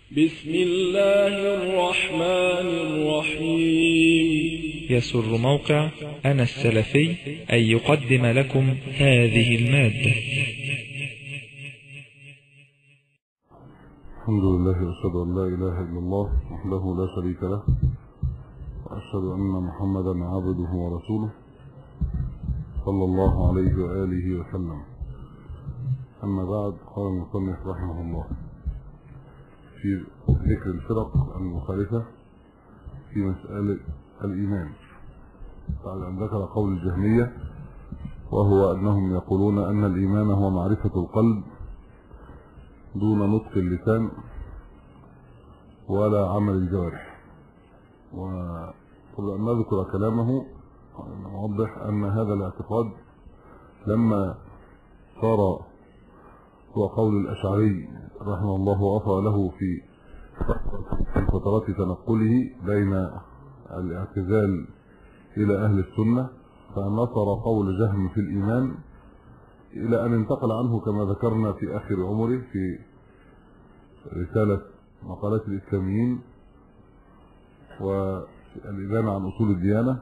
بسم الله الرحمن الرحيم يسر موقع أنا السلفي أن يقدم لكم هذه المادة الحمد لله وأشهد أن لا إله إلا الله وحده لا شريك له وأشهد أن محمدا عبده ورسوله صلى الله عليه وآله وسلم أما بعد قال المصنف رحمه الله في ذكر الفرق المخالفة في مسألة الإيمان بعد أن ذكر قول الجهمية وهو أنهم يقولون أن الإيمان هو معرفة القلب دون نطق اللسان ولا عمل الجوارح وقبل أن نذكر كلامه نوضح أن هذا الاعتقاد لما صار هو قول الأشعري رحمه الله وغفر له في فترات تنقله بين الاعتزال إلى أهل السنة فنصر قول جهم في الإيمان إلى أن انتقل عنه كما ذكرنا في آخر عمره في رسالة مقالات الإسلاميين والإبانة عن أصول الديانة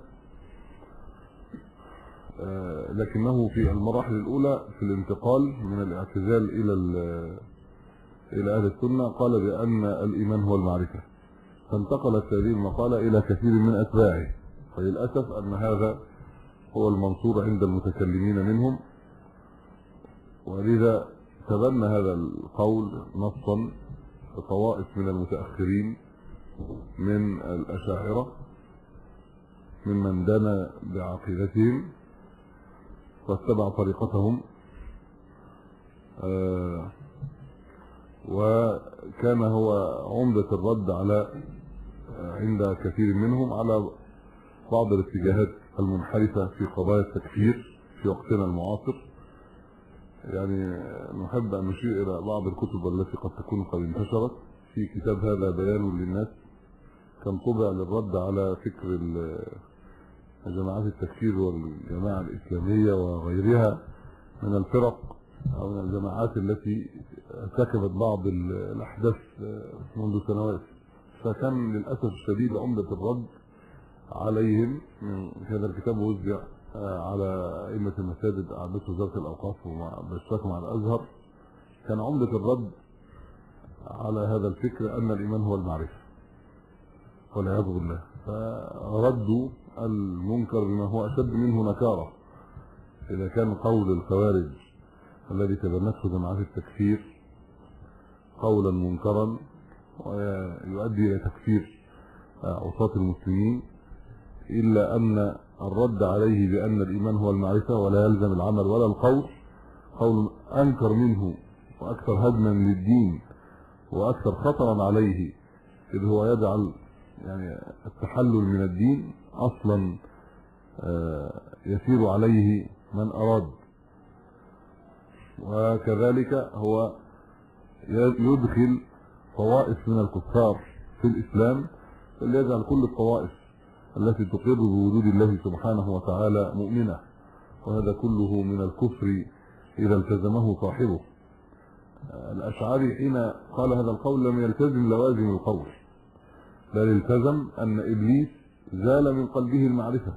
لكنه في المراحل الأولى في الانتقال من الاعتزال إلى إلى أهل السنة قال بأن الإيمان هو المعرفة فانتقلت هذه المقالة إلى كثير من أتباعه فللأسف أن هذا هو المنصور عند المتكلمين منهم ولذا تبنى هذا القول نصا طوائف من المتأخرين من الأشاعرة ممن دنا بعقيدتهم واتبع طريقتهم آه وكان هو عمدة الرد على عند كثير منهم على بعض الاتجاهات المنحرفة في قضايا التكفير في وقتنا المعاصر يعني نحب أن نشير إلى بعض الكتب التي قد تكون قد انتشرت في كتاب هذا بيان للناس كان طبع للرد على فكر جماعات التكفير والجماعة الإسلامية وغيرها من الفرق أو من الجماعات التي ارتكبت بعض الأحداث منذ سنوات فكان للأسف الشديد عمدة الرد عليهم من هذا الكتاب وزع على أئمة المساجد أعدت وزارة الأوقاف وباشتراك مع الأزهر كان عمدة الرد على هذا الفكر أن الإيمان هو المعرفة والعياذ بالله فردوا المنكر بما هو أشد منه نكارة إذا كان قول الخوارج الذي تبنته جماعات التكفير قولا منكرا ويؤدي إلى تكفير عصاة المسلمين إلا أن الرد عليه بأن الإيمان هو المعرفة ولا يلزم العمل ولا القول قول أنكر منه وأكثر هدما للدين وأكثر خطرا عليه إذ هو يجعل يعني التحلل من الدين اصلا يسير عليه من اراد وكذلك هو يدخل طوائف من الكفار في الاسلام اللي يجعل كل الطوائف التي تقر بوجود الله سبحانه وتعالى مؤمنه وهذا كله من الكفر اذا التزمه صاحبه الاشعري حين قال هذا القول لم يلتزم لوازم القول بل التزم ان ابليس زال من قلبه المعرفة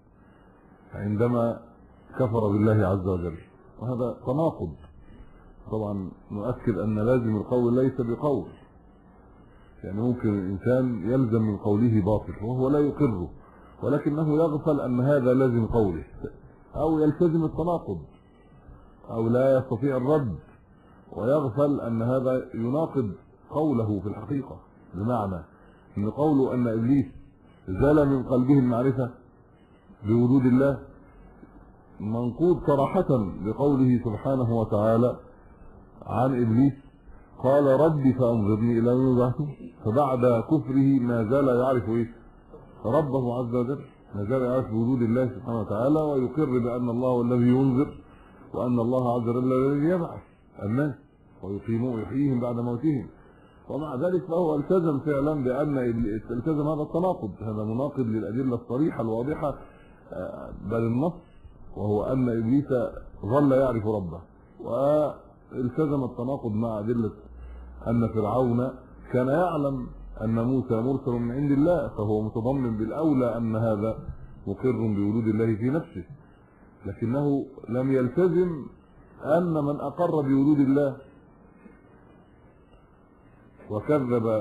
عندما كفر بالله عز وجل وهذا تناقض طبعا نؤكد ان لازم القول ليس بقول يعني ممكن الانسان يلزم من قوله باطل وهو لا يقره ولكنه يغفل ان هذا لازم قوله او يلتزم التناقض او لا يستطيع الرد ويغفل ان هذا يناقض قوله في الحقيقة بمعنى ان قوله ان ابليس زال من قلبه المعرفة بوجود الله منقوض صراحة بقوله سبحانه وتعالى عن إبليس قال ربي فأنظرني إلى يوم يبعثون فبعد كفره ما زال يعرف إيه ربه عز وجل ما زال يعرف بوجود الله سبحانه وتعالى ويقر بأن الله هو الذي ينذر وأن الله عز وجل الذي يبعث الناس ويقيمون يحييهم بعد موتهم ومع ذلك فهو التزم فعلا بأن التزم هذا التناقض هذا مناقض للأدلة الصريحة الواضحة بل النص وهو أن إبليس ظل يعرف ربه والتزم التناقض مع أدلة أن فرعون كان يعلم أن موسى مرسل من عند الله فهو متضمن بالأولى أن هذا مقر بوجود الله في نفسه لكنه لم يلتزم أن من أقر بوجود الله وكذب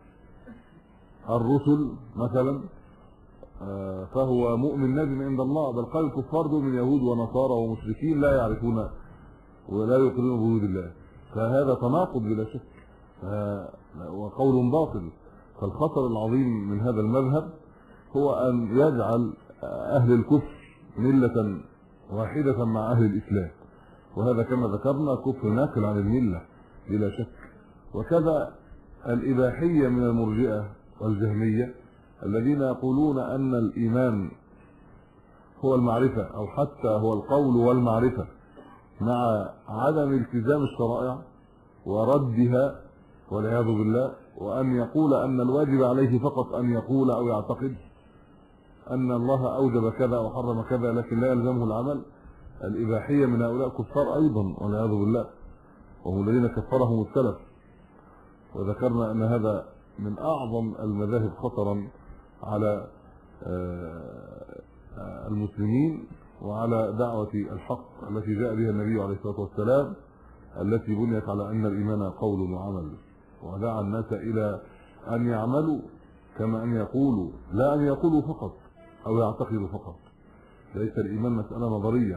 الرسل مثلا آه، فهو مؤمن نجم عند الله بل قال الكفار دول من يهود ونصارى ومشركين لا يعرفون ولا يقرون بوجود الله فهذا تناقض بلا شك ف- وقول باطل فالخطر العظيم من هذا المذهب هو أن يجعل أهل الكفر ملة واحدة مع أهل الإسلام وهذا كما ذكرنا كفر ناقل عن الملة بلا شك وكذا الإباحية من المرجئة والجهمية الذين يقولون أن الإيمان هو المعرفة أو حتى هو القول والمعرفة مع عدم التزام الشرائع وردها والعياذ بالله وأن يقول أن الواجب عليه فقط أن يقول أو يعتقد أن الله أوجب كذا أو حرم كذا لكن لا يلزمه العمل الإباحية من هؤلاء كفار أيضا والعياذ بالله وهم الذين كفرهم السلف وذكرنا أن هذا من أعظم المذاهب خطرا على آه، آه، المسلمين وعلى دعوة الحق التي جاء بها النبي عليه الصلاة والسلام التي بنيت على أن الإيمان قول وعمل ودعا الناس إلى أن يعملوا كما أن يقولوا لا أن يقولوا فقط أو يعتقدوا فقط ليس الإيمان مسألة نظرية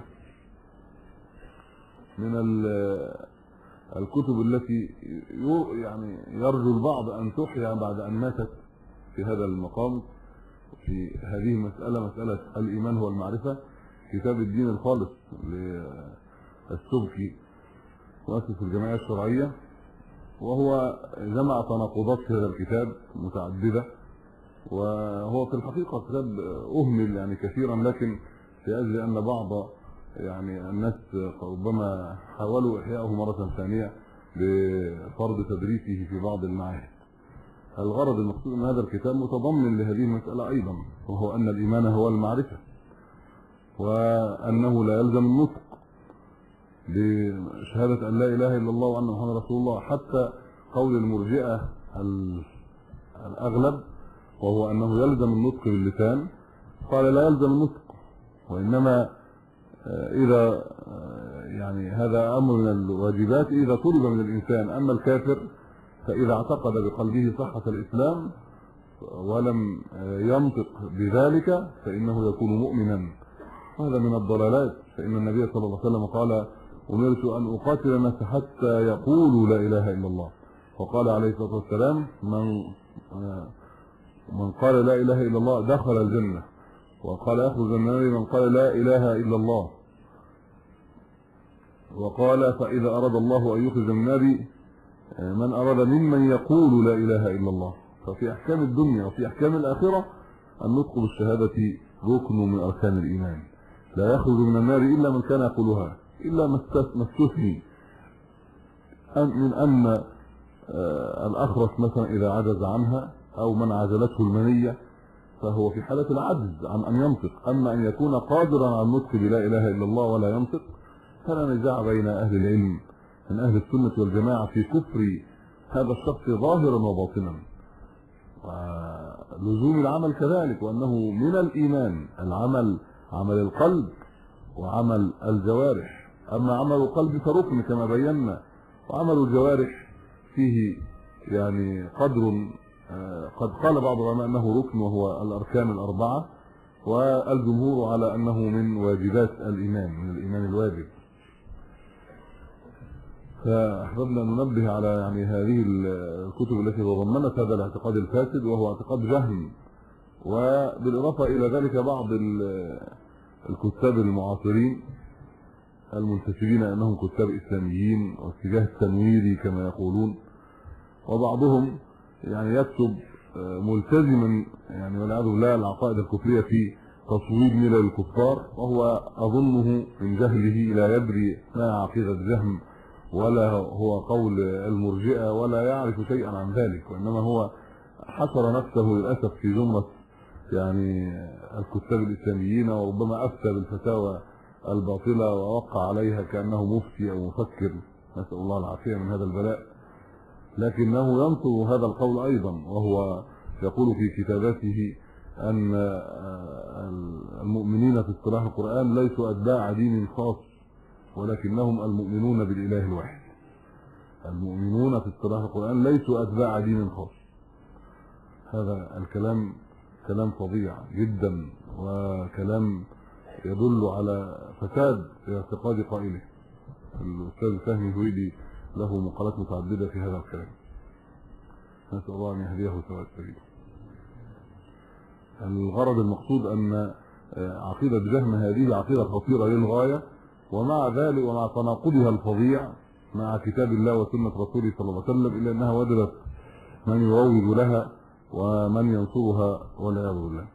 من ال- الكتب التي ير- يعني يرجو البعض أن تحيا بعد أن ماتت في هذا المقام في هذه المسألة مسألة الإيمان هو المعرفة كتاب الدين الخالص للسبكي مؤسس الجمعية الشرعية وهو جمع تناقضات في هذا الكتاب متعددة وهو في الحقيقة كتاب أهمل يعني كثيرا لكن في أجل أن بعض يعني الناس ربما حاولوا إحياءه مرة ثانية بفرض تدريسه في بعض المعاهد الغرض المقصود من هذا الكتاب متضمن لهذه المسألة أيضا وهو أن الإيمان هو المعرفة وأنه لا يلزم النطق بشهادة أن لا إله إلا الله وأن محمد رسول الله حتى قول المرجئة ال- الأغلب وهو أنه يلزم النطق باللسان قال لا يلزم النطق وإنما آه، إذا آه، يعني هذا أمر من الواجبات إذا طلب من الإنسان أما الكافر فإذا اعتقد بقلبه صحة الإسلام ولم آه، ينطق بذلك فإنه يكون مؤمنا هذا من الضلالات فإن النبي صلى الله عليه وسلم قال أمرت أن أقاتل الناس حتى يقولوا لا إله إلا الله وقال عليه الصلاة والسلام من آه، من قال لا إله إلا الله دخل الجنة وقال يخرج من النار من قال لا إله إلا الله وقال فإذا أراد الله أن يخرج من النار آه، من أراد ممن يقول لا إله إلا الله ففي أحكام الدنيا وفي أحكام الآخرة النطق بالشهادة ركن من أركان الإيمان لا يخرج من النار إلا من كان يقولها إلا ما استث- ما استثني أن- من أن آه، الأخرس مثلا إذا عجز عنها أو من عجلته المنية فهو في حالة العجز عن أن ينطق أما أن يكون قادرا على النطق بلا إله إلا الله ولا ينطق فلا نزاع بين أهل العلم من أهل السنة والجماعة في كفر هذا الشخص ظاهرا وباطنا ولزوم العمل كذلك وأنه من الإيمان العمل عمل القلب وعمل الجوارح أما عمل القلب فركن كما بينا وعمل الجوارح فيه يعني قدر آه، قد قال بعض العلماء أنه ركن وهو الأركان الأربعة والجمهور على أنه من واجبات الإيمان من الإيمان الواجب فأحببنا أن ننبه على يعني هذه الكتب التي تضمنت هذا الاعتقاد الفاسد وهو اعتقاد جهم وبالإضافة إلى ذلك بعض ال- الكتاب المعاصرين المنتسبين أنهم كتاب إسلاميين واتجاه التنويري كما يقولون وبعضهم يعني يكتب آه، ملتزما يعني والعياذ بالله العقائد الكفرية في تصويب ملل الكفار وهو أظنه من جهله لا يدري ما عقيدة جهم ولا هو قول المرجئة ولا يعرف شيئا عن ذلك وإنما هو حصر نفسه للأسف في زمرة يعني الكتاب الإسلاميين وربما أفتى بالفتاوى الباطلة ووقع عليها كأنه مفتي أو مفكر نسأل الله العافية من هذا البلاء لكنه ينصر هذا القول أيضا وهو يقول في كتاباته أن آه، المؤمنين في اصطلاح القرآن ليسوا أتباع دين خاص ولكنهم المؤمنون بالإله الواحد المؤمنون في اصطلاح القرآن ليسوا أتباع دين خاص هذا الكلام كلام فظيع جدا وكلام يدل على فساد في اعتقاد قائله الأستاذ فهمي هويدي له مقالات متعددة في هذا الكلام نسأل الله أن يهديه سواء السبيل الغرض المقصود أن عقيدة جهم هذه عقيدة خطيرة للغاية ومع ذلك ومع تناقضها الفظيع مع كتاب الله وسنة رسوله صلى الله عليه وسلم إلا أنها وجدت من يروج لها ومن ينصرها والعياذ بالله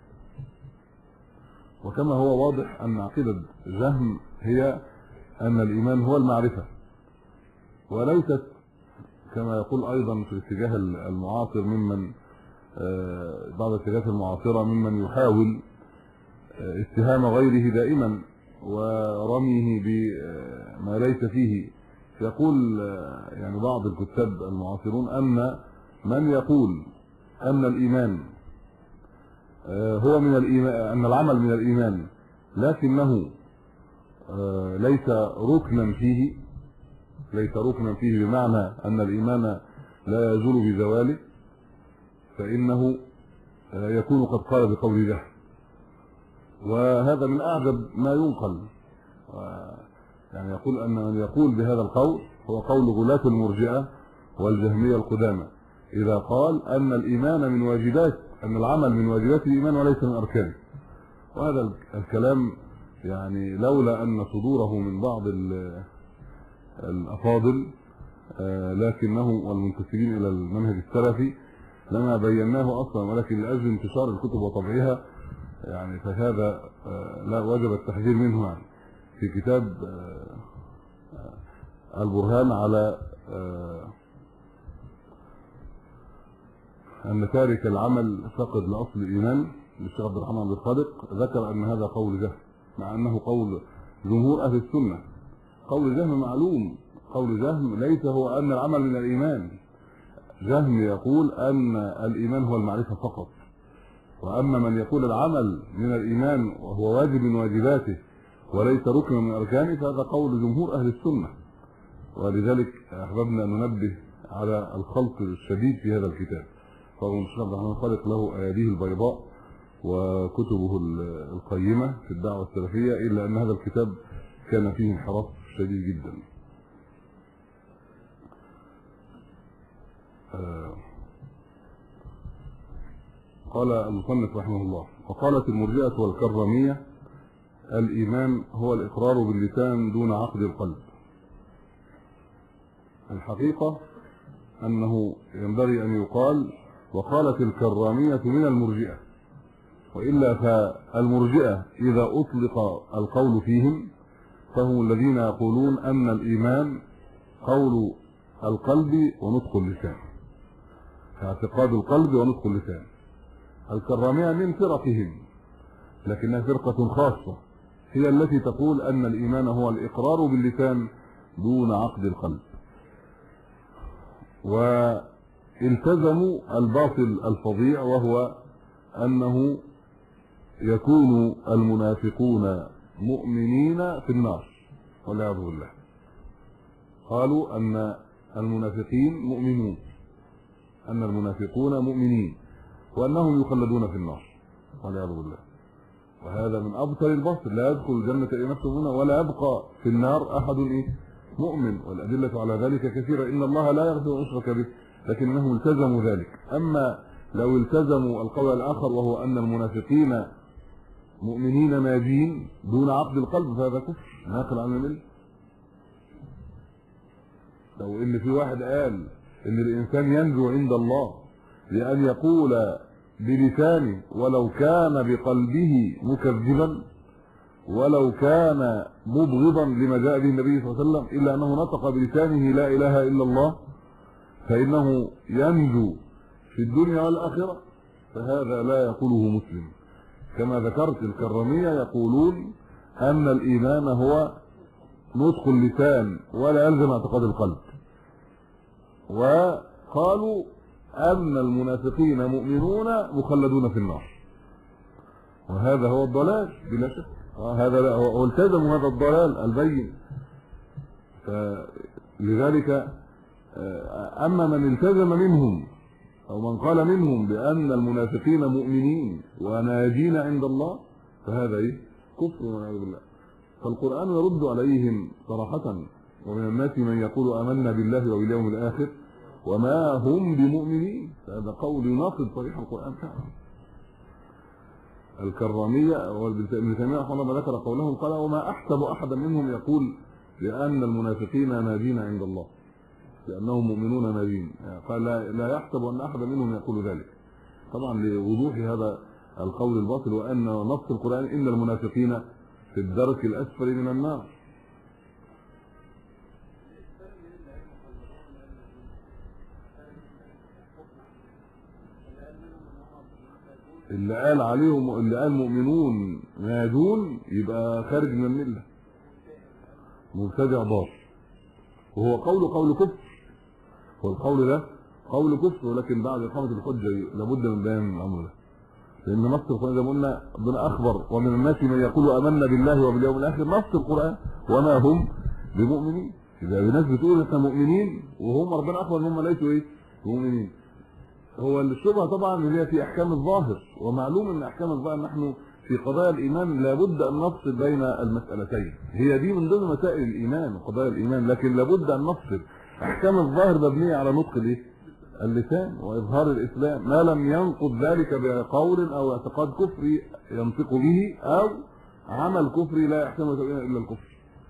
وكما هو واضح أن عقيدة جهم هي أن الإيمان هو المعرفة وليست كما يقول أيضا في الاتجاه المعاصر ممن بعض الاتجاهات المعاصرة ممن يحاول اتهام غيره دائما ورميه بما ليس فيه يقول يعني بعض الكتاب المعاصرون أن من يقول أن الإيمان هو من الإيمان أن العمل من الإيمان لكنه ليس ركنا فيه ليس ركنا فيه بمعنى أن الإيمان لا يزول بزواله فإنه يكون قد قال بقول جهل وهذا من أعجب ما ينقل يعني يقول أن من يقول بهذا القول هو قول غلاة المرجئة والجهمية القدامى إذا قال أن الإيمان من واجبات أن العمل من واجبات الإيمان وليس من أركانه وهذا الكلام يعني لولا أن صدوره من بعض الأفاضل لكنه والمنتسبين إلى المنهج السلفي لما بيناه أصلا ولكن لأجل انتشار الكتب وطبعها يعني فهذا لا وجب التحذير منه يعني في كتاب البرهان على أن تارك العمل فقد لأصل الإيمان للشيخ عبد الرحمن عبد الخالق ذكر أن هذا قول جهم مع أنه قول جمهور أهل السنة قول جهم معلوم قول جهم ليس هو أن العمل من الإيمان جهم يقول أن الإيمان هو المعرفة فقط وأما من يقول العمل من الإيمان وهو واجب من واجباته وليس ركن من أركانه فهذا قول جمهور أهل السنة ولذلك أحببنا أن ننبه على الخلط الشديد في هذا الكتاب فهو الشيخ عبد الرحمن خالق له أياديه البيضاء وكتبه القيمة في الدعوة السلفية إلا أن هذا الكتاب كان فيه انحراف شديد جدا قال المصنف رحمه الله وقالت المرجئة والكرمية الإيمان هو الإقرار باللسان دون عقد القلب الحقيقة أنه ينبغي أن يقال وقالت الكرامية من المرجئة وإلا فالمرجئة إذا أطلق القول فيهم فهم الذين يقولون أن الإيمان قول القلب ونطق اللسان اعتقاد القلب ونطق اللسان الكرامية من فرقهم لكنها فرقة خاصة هي التي تقول أن الإيمان هو الإقرار باللسان دون عقد القلب والتزموا الباطل الفظيع وهو أنه يكون المنافقون مؤمنين في النار والعياذ بالله قالوا أن المنافقين مؤمنون أن المنافقون مؤمنين وأنهم يخلدون في النار والعياذ بالله وهذا من أبطل الباطل لا يدخل الجنة إلى نفسه هنا ولا يبقى في النار أحد إيه؟ مؤمن والأدلة على ذلك كثيرة إن الله لا يغفر أن يشرك به لكنهم التزموا ذلك أما لو التزموا القول الآخر وهو أن المنافقين مؤمنين ناجين دون عقد القلب فهذا كفر ناقل عن المل لو ان في واحد قال ان الانسان ينجو عند الله بان يقول بلسانه ولو كان بقلبه مكذبا ولو كان مبغضا لما جاء به النبي صلى الله عليه وسلم الا انه نطق بلسانه لا اله الا الله فانه ينجو في الدنيا والاخره فهذا لا يقوله مسلم كما ذكرت الكرمية يقولون أن الإيمان هو نطق اللسان ولا يلزم اعتقاد القلب وقالوا أن المنافقين مؤمنون مخلدون في النار وهذا هو الضلال بلا شك آه، هذا لا هو هو التزموا هذا الضلال البين فلذلك آه، أما من التزم منهم أو من قال منهم بأن المنافقين مؤمنين وناجين عند الله فهذا إيه؟ كفر والعياذ بالله فالقرآن يرد عليهم صراحة ومن الناس من يقول آمنا بالله وباليوم الآخر وما هم بمؤمنين هذا قول يناقض صريح القرآن فعلا الكرامية وابن تيمية رحمه الله ذكر قولهم قال وما أحسب أحدا منهم يقول بأن المنافقين ناجين عند الله لأنهم مؤمنون ناجين قال لا, لا يحسب أن أحدا منهم يقول ذلك طبعا لوضوح هذا القول الباطل وأن نص القرآن إن المنافقين في الدرك الأسفل من النار اللي قال عليهم اللي قال مؤمنون ناجون يبقى خارج من المله مبتدع ضار وهو قول قول كفر والقول ده قول كفر ولكن بعد اقامه الحجه لابد من بيان الامر ده لان نص القران زي ما قلنا ربنا اخبر ومن الناس من يقول امنا بالله وباليوم الاخر نص القران وما هم بمؤمنين اذا الناس بتقول احنا مؤمنين وهم ربنا اخبر ان هم ليسوا ايه مؤمنين هو الشبهه طبعا اللي هي في احكام الظاهر ومعلوم ان احكام الظاهر نحن في قضايا الايمان لابد ان نفصل بين المسالتين هي دي من ضمن مسائل الايمان وقضايا الايمان لكن لابد ان نفصل احكام الظاهر مبنيه على نطق الايه اللسان واظهار الاسلام ما لم ينقض ذلك بقول او اعتقاد كفري ينطق به او عمل كفري لا يحتمل الا الكفر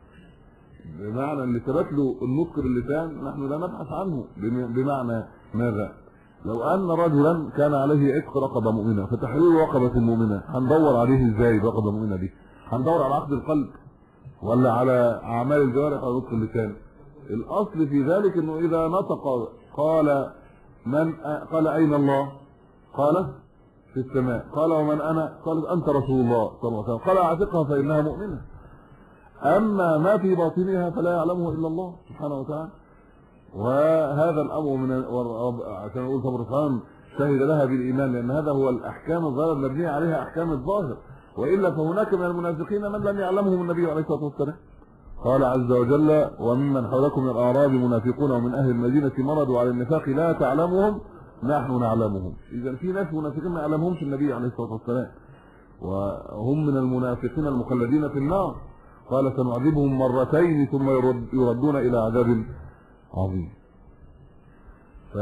بمعنى اللي ثبت له النطق باللسان نحن لا نبحث عنه بمعنى ماذا لو ان رجلا كان عليه عتق رقبه مؤمنه فتحرير رقبه مؤمنه هندور عليه ازاي الرقبه المؤمنه دي هندور على عقد القلب ولا على اعمال الجوارح او نطق اللسان الاصل في ذلك انه اذا نطق قال من قال اين الله قال في السماء قال ومن انا قال انت رسول الله صلى الله عليه وسلم قال اعتقها فانها مؤمنه اما ما في باطنها فلا يعلمه الا الله سبحانه وتعالى وهذا الامر من عشان نقول طب الرسول شهد لها بالايمان لان هذا هو الاحكام الظاهره المبنيه عليها احكام الظاهر والا فهناك من المنافقين من لم يعلمهم النبي عليه الصلاه والسلام قال عز وجل وممن حولكم من الاعراب منافقون ومن اهل المدينه مرضوا على النفاق لا تعلمهم نحن نعلمهم اذا في ناس منافقين ما يعلمهمش النبي عليه الصلاه والسلام وهم من المنافقين المخلدين في النار قال سنعذبهم مرتين ثم يردون الى عذاب عظيم ف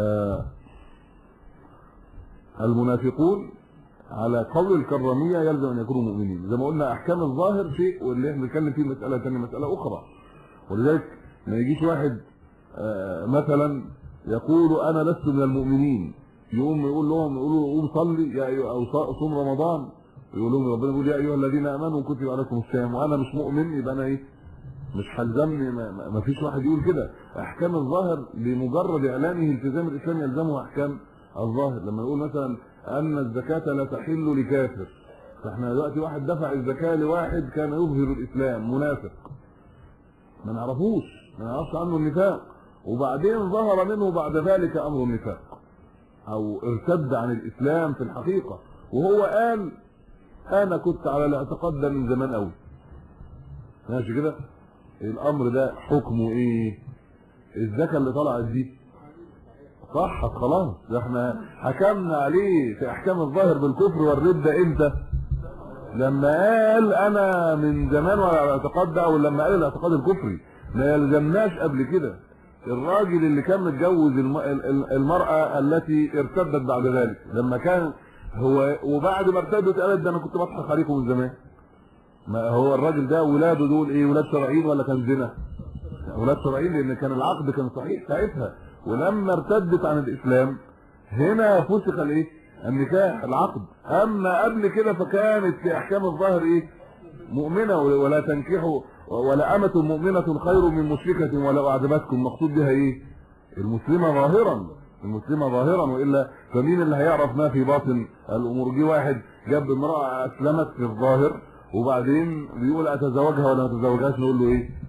المنافقون على قول الكراميه يلزم ان يكونوا مؤمنين زي ما قلنا احكام الظاهر شيء واللي احنا بنتكلم فيه مساله ثانيه مساله اخرى ولذلك ما يجيش واحد مثلا يقول انا لست من المؤمنين يقوم يقول لهم يقولوا قوم صلي يا أيوة او صوم رمضان يقول لهم ربنا يقول يا ايها الذين امنوا كتب عليكم الصيام وانا مش مؤمن يبقى انا ايه مش هلزمني ما فيش واحد يقول كده احكام الظاهر بمجرد اعلانه التزام الاسلام يلزمه احكام الظاهر لما يقول مثلا ان الزكاه لا تحل لكافر فاحنا دلوقتي واحد دفع الزكاه لواحد كان يظهر الاسلام منافق ما نعرفوش ما نعرفش عنه النفاق وبعدين ظهر منه بعد ذلك امر النفاق او ارتد عن الاسلام في الحقيقه وهو قال انا كنت على الاعتقاد ده من زمان قوي ماشي كده الامر ده حكمه ايه الزكاه اللي طلعت دي صحت خلاص ده احنا حكمنا عليه في احكام الظاهر بالكفر والردة امتى لما قال انا من زمان ولا الاعتقاد ده او لما قال الاعتقاد الكفري ما يلزمناش قبل كده الراجل اللي كان متجوز المرأة التي ارتدت بعد ذلك لما كان هو وبعد ما ارتدت قالت ده انا كنت بضحك عليكم من زمان ما هو الراجل ده ولاده دول ايه ولاد شرعيين ولا كان زنا ولاد شرعيين لان كان العقد كان صحيح ساعتها ولما ارتدت عن الاسلام هنا فسخ الايه النكاح العقد اما قبل كده فكانت في احكام الظاهر ايه مؤمنه ولا تنكحوا ولا امه مؤمنه خير من مشركه ولو اعجبتكم مقصود بها ايه المسلمه ظاهرا المسلمه ظاهرا والا فمين اللي هيعرف ما في باطن الامور دي واحد جاب امراه اسلمت في الظاهر وبعدين بيقول اتزوجها ولا ما اتزوجهاش نقول له ايه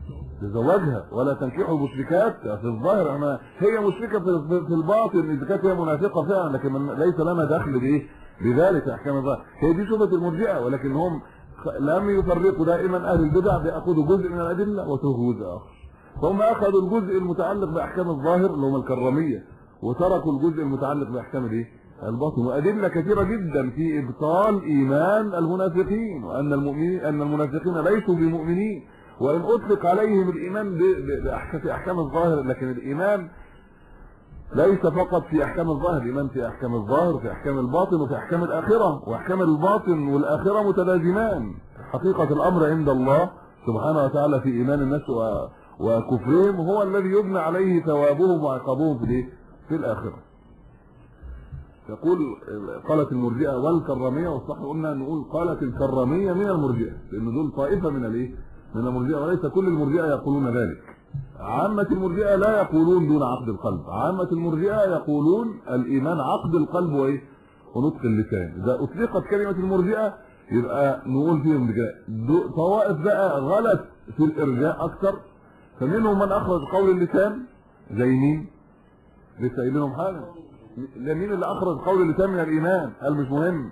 تزوجها ولا تنكحوا المشركات في الظاهر احنا هي مشركه في في- في الباطن اذا كانت هي منافقه فعلا لكن من ليس لنا دخل بايه بذلك احكام الظاهر هي دي شبهه المرجئه ولكن هم خ- لم يفرقوا دائما اهل البدع بياخذوا جزء من الادله ويتركوا جزء اخر فهم اخذوا الجزء المتعلق باحكام الظاهر اللي هم الكراميه وتركوا الجزء المتعلق باحكام الايه الباطن وادله كثيره جدا في ابطال ايمان المنافقين وان المؤمنين ان المنافقين ليسوا بمؤمنين وان اطلق عليهم الايمان ب- ب- بأحكام- في احكام الظاهر لكن الايمان ليس فقط في احكام الظاهر الايمان في احكام الظاهر وفي احكام الباطن وفي احكام الاخره واحكام الباطن والاخره متلازمان حقيقه الامر عند الله سبحانه وتعالى في ايمان الناس و- وكفرهم هو الذي يبنى عليه ثوابهم وعقابهم في الايه في الاخره يقول قالت المرجئه والكراميه والصح قلنا نقول قالت الكراميه من المرجئه لان دول طائفه من الايه من المرجئه وليس كل المرجئه يقولون ذلك عامة المرجئة لا يقولون دون عقد القلب عامة المرجئة يقولون الإيمان عقد القلب وإيه ونطق اللسان إذا أطلقت كلمة المرجئة يبقى نقول فيهم بكده دو- طوائف بقى غلط في الإرجاء أكثر فمنهم من أخرج قول اللسان زي مين؟ لسه قايل لهم حاجة لا مين اللي أخرج قول اللسان من الإيمان؟ قال مش مهم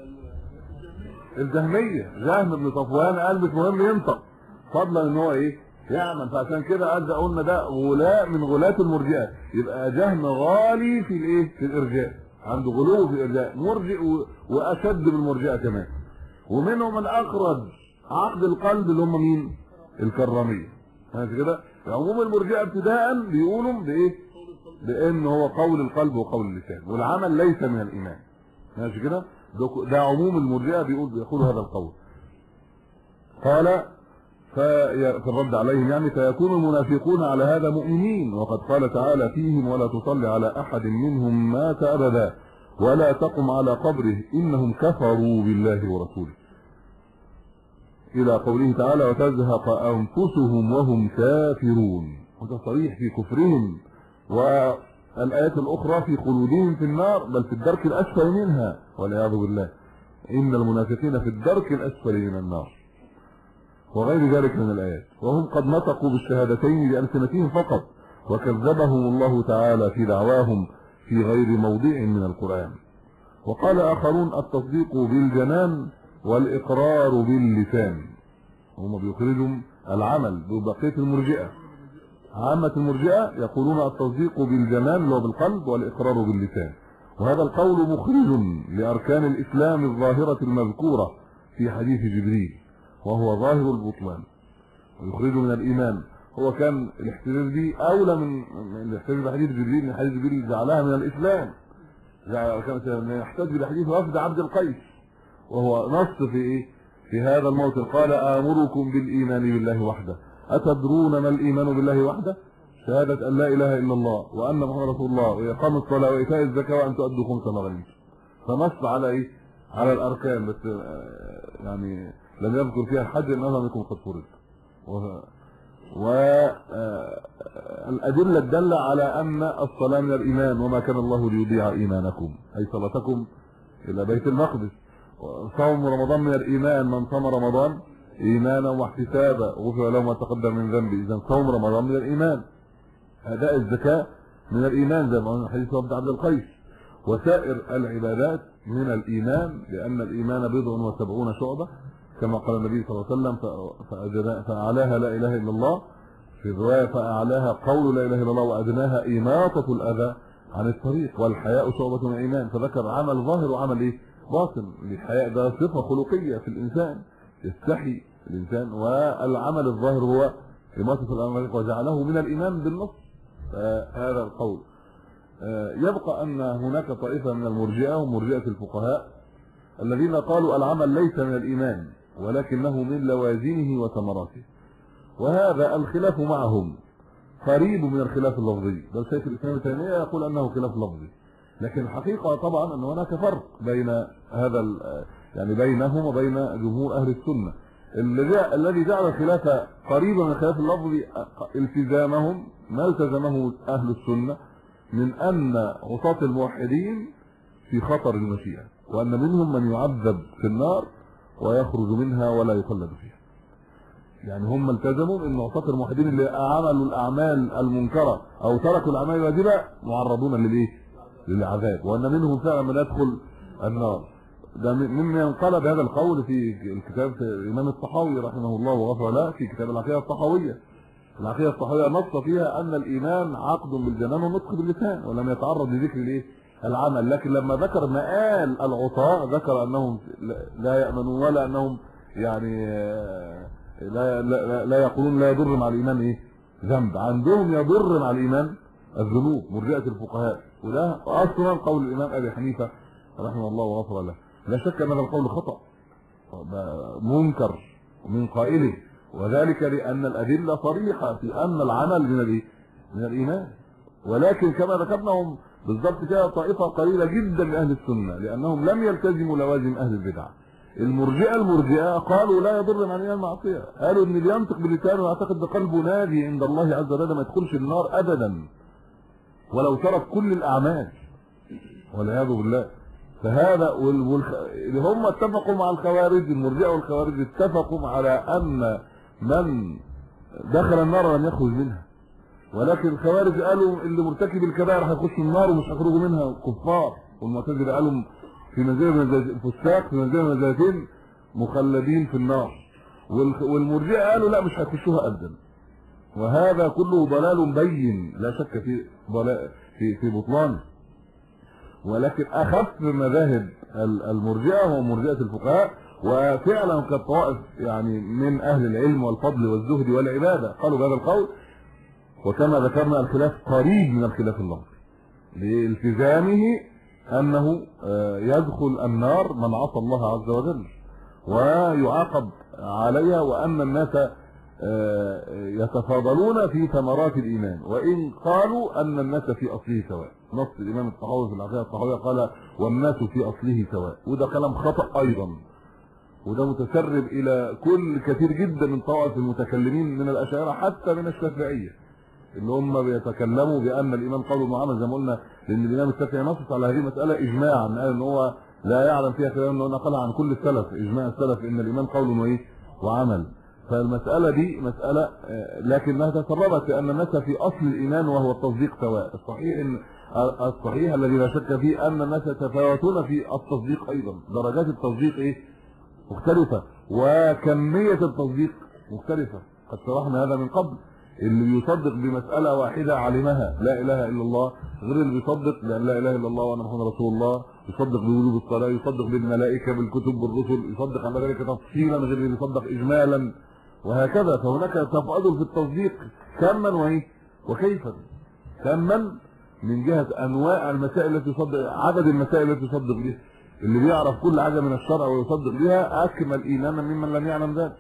الجهمية جهم بن صفوان قال مش مهم ينطق فضلا ان هو ايه يعمل فعشان كده قد قلنا ده غلاء من غلاة المرجئة يبقى جهم غالي في الايه في الارجاء عنده غلو في الارجاء مرجئ و- واشد من المرجئة كمان ومنهم من اخرج عقد القلب اللي هم مين الكرامية ماشي كده عموم المرجئة ابتداء بيقولوا بايه بان هو قول القلب وقول اللسان والعمل ليس من الايمان ماشي كده ده- ده عموم المرجئه بيقول بيقول هذا القول قال في في الرد عليهم يعني فيكون المنافقون على هذا مؤمنين وقد قال تعالى فيهم ولا تصلي على احد منهم مات ابدا ولا تقم على قبره انهم كفروا بالله ورسوله الى قوله تعالى وتزهق انفسهم وهم كافرون وده صريح في كفرهم والآيات الأخرى في خلودهم في النار بل في الدرك الأسفل منها والعياذ بالله إن المنافقين في الدرك الأسفل من النار وغير ذلك من الآيات وهم قد نطقوا بالشهادتين بألسنتهم فقط وكذبهم الله تعالى في دعواهم في غير موضع من القرآن وقال آخرون التصديق بالجنان والإقرار باللسان هم بيخرجهم العمل ببقية المرجئة عامة المرجئة يقولون التصديق بالجنان اللي هو بالقلب والإقرار باللسان وهذا القول مخرج لأركان الإسلام الظاهرة المذكورة في حديث جبريل وهو ظاهر البطلان ويخرجه من الإيمان هو كان الاحتجاج به أولى من من الاحتجاج بحديث جبريل من حديث جبريل جعلها من الإسلام جعل- كانت يحتج بحديث وفد عبد القيس وهو نص في إيه؟ في هذا الموطن قال آمركم بالإيمان بالله وحده أتدرون ما الإيمان بالله وحده شهادة أن لا إله إلا الله وأن محمد رسول الله وإقام الصلاة وإيتاء الزكاة وأن تؤدوا خمس ما غنمتم فنص على إيه على الأركان بس آه، يعني لم يذكر فيها الحج إنها لم يكن قد فرض والأدلة الدالة على أن الصلاة من الإيمان وما كان الله ليضيع إيمانكم أي صلاتكم إلى بيت المقدس صوم رمضان من الإيمان من صام رمضان إيمانا واحتسابا غفر له ما تقدم من ذنبه إذا صوم رمضان من الإيمان أداء الزكاة من الإيمان زي ما قلنا في حديث عبد عبد القيس وسائر العبادات من الإيمان لأن الإيمان بضع وسبعون شعبة كما قال النبي صلى الله عليه وسلم ف- فأجنا- فأعلاها لا إله إلا الله في رواية فأعلاها قول لا إله إلا الله وأدناها إماطة الأذى عن الطريق والحياء شعبة من الإيمان فذكر عمل ظاهر وعمل إيه باطن الحياء ده صفة خلقية في الإنسان يستحي الإنسان والعمل الظاهر هو إماطة الأذى وجعله من الإيمان بالنص هذا القول آه، يبقى أن هناك طائفة من المرجئة ومرجئة الفقهاء الذين قالوا العمل ليس من الإيمان ولكنه من لوازمه وثمراته وهذا الخلاف معهم قريب من الخلاف اللفظي بل شيخ الإسلام ابن تيمية يقول أنه خلاف لفظي لكن الحقيقة طبعا أن هناك فرق بين هذا ال- يعني بينهم وبين جمهور أهل السنة الذي الذي جعل الخلاف قريبا من الخلاف اللفظي التزامهم ما التزمه أهل السنة من أن عصاة الموحدين في خطر المشيئة وأن منهم من يعذب في النار ويخرج منها ولا يخلد فيها يعني هم التزموا ان عصاة الموحدين اللي عملوا الاعمال المنكره او تركوا الاعمال الواجبه معرضون للايه للعذاب وان منهم فعلا من يدخل النار ده ممن قال بهذا القول في الكتاب الامام الطحاوي رحمه الله وغفر له في كتاب العقيده الطحاويه العقيده الطحاويه نص فيها ان الايمان عقد بالجنان ونطق باللسان ولم يتعرض لذكر الايه العمل لكن لما ذكر مآل العطاء ذكر انهم لا يامنون ولا انهم يعني لا لا, لا يقولون لا يضر مع الايمان ايه ذنب عندهم يضر مع الايمان الذنوب مرجئه الفقهاء وده اصلا قول الامام ابي حنيفه رحمه الله وغفر له لا شك ان هذا القول خطا منكر من قائله وذلك لان الادله صريحه في ان العمل من الايه من الايمان ولكن كما ذكرنا هم بالضبط كده طائفه قليله جدا من اهل السنه لانهم لم يلتزموا لوازم اهل البدع المرجئه المرجئه قالوا لا يضر مع الإيمان المعصيه قالوا ان اللي ينطق بلسانه ويعتقد بقلبه ناجي عند الله عز وجل ما يدخلش النار ابدا ولو ترك كل الاعمال والعياذ بالله فهذا والخ... اللي هم اتفقوا مع الخوارج المرجئه والخوارج اتفقوا على ان من دخل النار لم يخرج منها ولكن الخوارج قالوا اللي مرتكب الكبائر هيخش النار ومش هيخرجوا منها كفار والمعتزله قالوا في منزله من الفساق في منزله من منزلتين مخلدين في النار والمرجئه قالوا لا مش هيخشوها ابدا وهذا كله ضلال بين لا شك في ضلال في في بطلانه ولكن اخف مذاهب المرجئه هو مرجئه الفقهاء وفعلا قد طوائف يعني من اهل العلم والفضل والزهد والعباده قالوا بهذا القول وكما ذكرنا الخلاف قريب من الخلاف اللفظي لالتزامه انه يدخل النار من عصى الله عز وجل ويعاقب عليها وان الناس يتفاضلون في ثمرات الايمان وان قالوا ان الناس في اصله سواء نص الامام الطحاوي في العقيده الطحاويه قال والناس في اصله سواء وده كلام خطا ايضا وده متسرب الى كل كثير جدا من طوائف المتكلمين من الاشاعره حتى من الشافعيه اللي هم بيتكلموا بان الايمان قول وعمل زي ما قلنا لان الامام الشافعي نص على هذه المساله اجماعا قال ان هو لا يعلم فيها كلام انه نقلها عن كل السلف اجماع السلف ان الايمان قول وايه وعمل فالمساله دي مساله لكنها تسربت لان الناس في اصل الايمان وهو التصديق سواء الصحيح ان الصحيح الذي لا شك فيه ان الناس يتفاوتون في التصديق ايضا درجات التصديق ايه مختلفه وكميه التصديق مختلفه قد شرحنا هذا من قبل اللي بيصدق بمسألة واحدة علمها لا إله إلا الله غير اللي بيصدق بأن لا إله إلا الله وأن محمد رسول الله يصدق بوجوب الصلاة يصدق بالملائكة بالكتب بالرسل يصدق على ذلك تفصيلا غير اللي بيصدق إجمالا وهكذا فهناك تفاضل في التصديق كما وإيه وكيفا كما من جهة أنواع المسائل التي يصدق عدد المسائل التي يصدق بها اللي بيعرف كل حاجة من الشرع ويصدق بها أكمل إيمانا ممن لم يعلم ذلك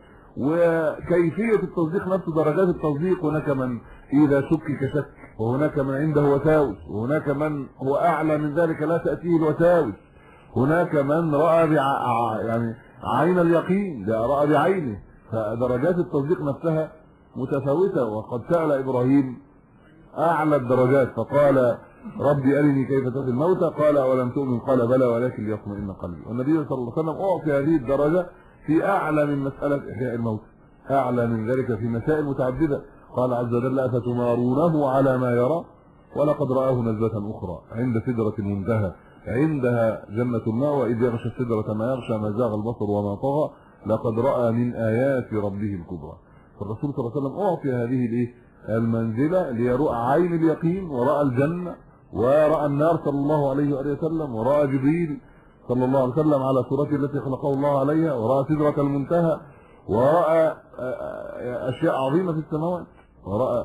وكيفية التصديق نفسه درجات التصديق هناك من إذا شكك شك وهناك من عنده وساوس وهناك من هو أعلى من ذلك لا تأتيه الوساوس هناك من رأى بع... يعني عين اليقين ده رأى بعينه فدرجات التصديق نفسها متفاوتة وقد سأل إبراهيم أعلى الدرجات فقال ربي أرني كيف تحيي الموتى قال ولم تؤمن قال بلى ولكن ليطمئن قلبي والنبي صلى الله عليه وسلم أعطي هذه الدرجة في اعلى من مساله احياء الموت اعلى من ذلك في مسائل متعدده قال عز وجل افتمارونه على ما يرى ولقد راه نزله اخرى عند سدره المنتهى عندها جنة الماء وإذ يغشى السدرة ما يغشى ما زاغ البصر وما طغى لقد رأى من آيات ربه الكبرى فالرسول صلى الله عليه وسلم أعطي هذه الإيه المنزلة ليرى عين اليقين ورأى الجنة ورأى النار صلى الله عليه وآله وسلم ورأى جبريل صلى الله عليه وسلم على صورته التي خلقه الله عليها ورأى سدرة المنتهى ورأى أشياء عظيمة في السماوات ورأى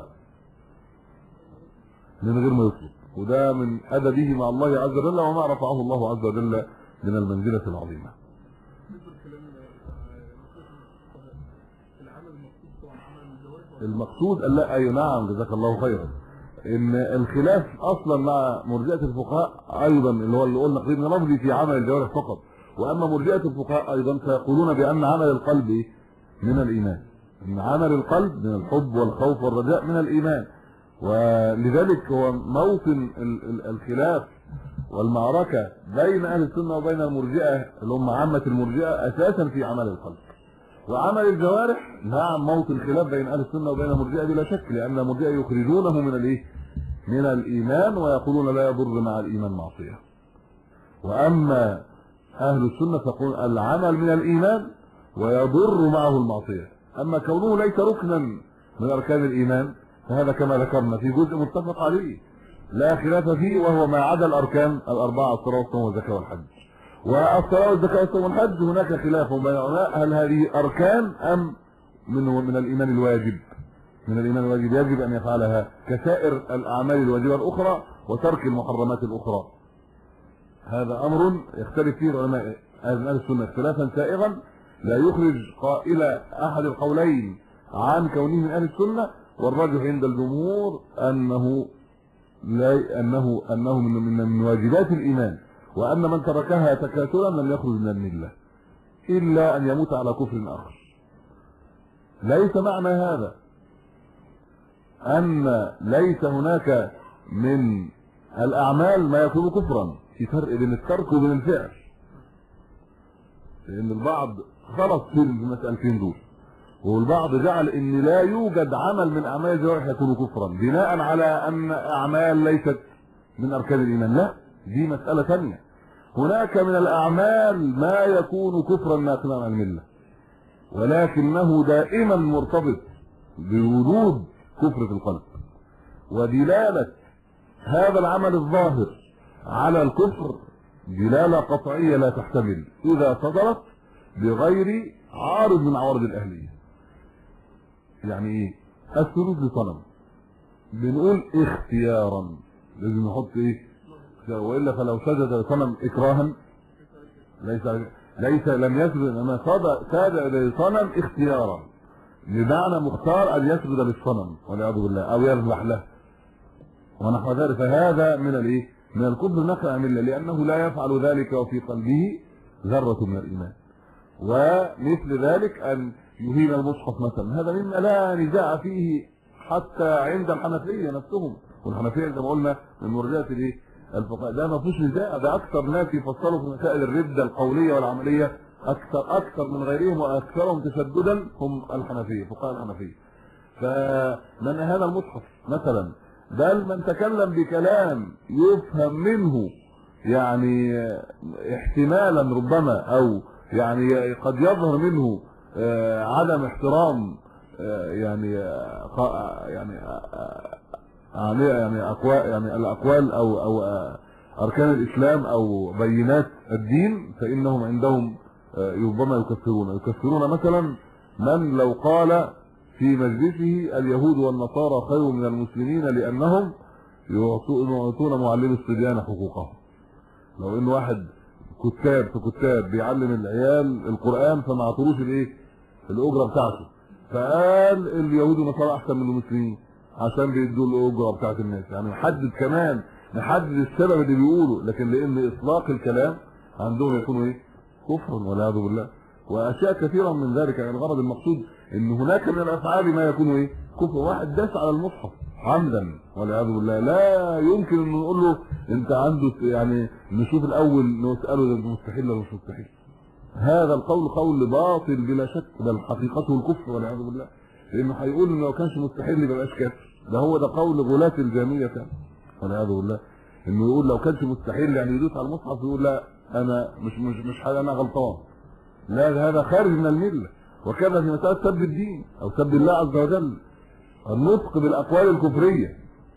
من غير ما يطلب وده من أدبه مع الله عز وجل وما رفعه الله عز وجل من المنزلة العظيمة المقصود لا أي نعم جزاك الله خيرا ان الخلاف اصلا مع مرجئه الفقهاء ايضا اللي هو اللي قلنا قيد لفظي في عمل الجوارح فقط واما مرجئه الفقهاء ايضا فيقولون بان عمل القلب من الايمان ان عمل القلب من الحب والخوف والرجاء من الايمان ولذلك هو موطن الخلاف والمعركه بين اهل السنه وبين المرجئه اللي هم عامه المرجئه اساسا في عمل القلب وعمل الجوارح نعم موطن خلاف بين اهل السنه وبين المرجئه بلا شك لان المرجئه يخرجونه من الايه من الايمان ويقولون لا يضر مع الايمان معصيه واما اهل السنه فيقولون العمل من الايمان ويضر معه المعصيه اما كونه ليس ركنا من اركان الايمان فهذا كما ذكرنا في جزء متفق عليه لا خلاف فيه وهو ما عدا الاركان الاربعه الصلاه والصوم والزكاه والحج والصلاه والزكاه والصوم والحج هناك خلاف بين العلماء هل هذه اركان ام من من الايمان الواجب من الايمان الواجب يجب ان يفعلها كسائر الاعمال الواجبه الاخرى وترك المحرمات الاخرى هذا امر يختلف فيه العلماء اهل السنه اختلافا سائغا لا يخرج قائل احد القولين عن كونه من اهل السنه والراجح عند الجمهور انه لا انه انه من من من واجبات الايمان وان من تركها تكاسلا لم يخرج من المله الا ان يموت على كفر اخر ليس معنى هذا ان ليس هناك من الاعمال ما يكون كفرا في فرق بين الترك وبين الفعل لان البعض خلص في المسألتين دول والبعض جعل ان لا يوجد عمل من اعمال الجوارح يكون كفرا بناء على ان اعمال ليست من اركان الايمان لا دي مساله ثانيه هناك من الاعمال ما يكون كفرا ناقلا عن المله ولكنه دائما مرتبط بوجود كفر في القلب ودلاله هذا العمل الظاهر على الكفر دلاله قطعيه لا تحتمل اذا صدرت بغير عارض من عوارض الاهليه يعني ايه السجود لصنم بنقول اختيارا لازم نحط ايه والا فلو سجد لصنم اكراها ليس ليس لم يسجد انما سجد لصنم اختيارا بمعنى مختار ان يسجد للصنم والعياذ بالله او يذبح له ونحو ذلك فهذا من الايه من الكفر نقل عن الله لانه لا يفعل ذلك وفي قلبه ذره من الايمان ومثل ذلك ان يهين المصحف مثلا هذا مما لا نزاع فيه حتى عند الحنفيه نفسهم والحنفيه زي ما قلنا من مرجئه الايه الفقهاء ده ما فيش نزاع ده اكثر ناس يفصلوا في مسائل الرده القوليه والعمليه اكثر اكثر من غيرهم واكثرهم تشددا هم الحنفيه فقهاء الحنفيه فمن هذا المصحف مثلا بل من تكلم بكلام يفهم منه يعني احتمالا ربما او يعني قد يظهر منه عدم احترام يعني يعني يعني اقوال يعني الاقوال او او اركان الاسلام او بينات الدين فانهم عندهم ربما يكفرون يكفرون مثلا من لو قال في مجلسه اليهود والنصارى خير من المسلمين لانهم يعطون معلم الصبيان حقوقهم لو ان واحد كتاب في كتاب بيعلم العيال القران فما عطروش الايه الاجره بتاعته فقال اليهود والنصارى احسن من المسلمين عشان بيدوا الاجره بتاعت الناس يعني نحدد كمان نحدد السبب اللي بيقوله لكن لان اطلاق الكلام عندهم يكون ايه كفر والعياذ بالله واشياء كثيره من ذلك يعني الغرض المقصود ان هناك من الافعال ما يكون ايه كفر واحد داس على المصحف عمدا والعياذ بالله لا يمكن ان نقول له انت عنده يعني نشوف الاول نساله ده مستحيل ولا مش مستحيل هذا القول قول باطل بلا شك بل حقيقته الكفر والعياذ بالله لانه هيقول انه لو كانش مستحيل يبقى مش كافر ده هو ده قول غلاة الجامية كان والعياذ بالله انه يقول لو كانش مستحيل يعني يدوس على المصحف يقول لا انا مش مش مش حاجه انا غلطان لا هذا خارج من المله وكذا في مساله سب الدين او سب الله عز وجل النطق بالاقوال الكفريه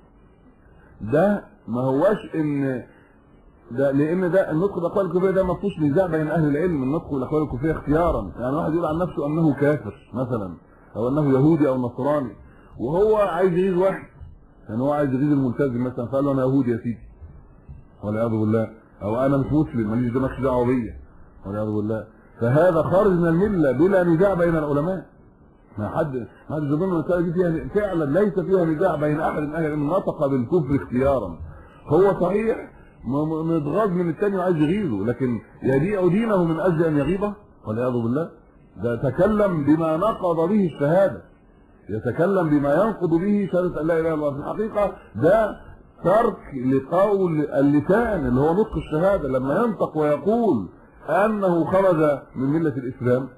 ده ما هواش ان ده لان ده النطق بالاقوال الكفريه ده ما فيهوش نزاع بين اهل العلم النطق بالاقوال الكفريه اختيارا يعني واحد يقول عن نفسه انه كافر مثلا او انه يهودي او نصراني وهو عايز يغيظ واحد يعني هو عايز يغيظ الملتزم مثلا فقال له انا يهودي يا سيدي والعياذ بالله او انا مش مسلم ماليش دماغ دعوه بيا والعياذ بالله فهذا خارج من المله بلا نزاع بين العلماء ما حد ما حد يظن المساله دي فيها فعلا ليس فيها نزاع بين احد من اهل العلم نطق بالكفر اختيارا هو صحيح متغاظ من الثاني وعايز يغيظه لكن يبيع دينه من اجل ان يغيظه والعياذ بالله ده تكلم بما نقض به الشهاده يتكلم بما ينقض به شهاده ان لا اله الا الله في الحقيقه ده ترك لقول اللسان اللي هو نطق الشهاده لما ينطق ويقول انه خرج من مله الاسلام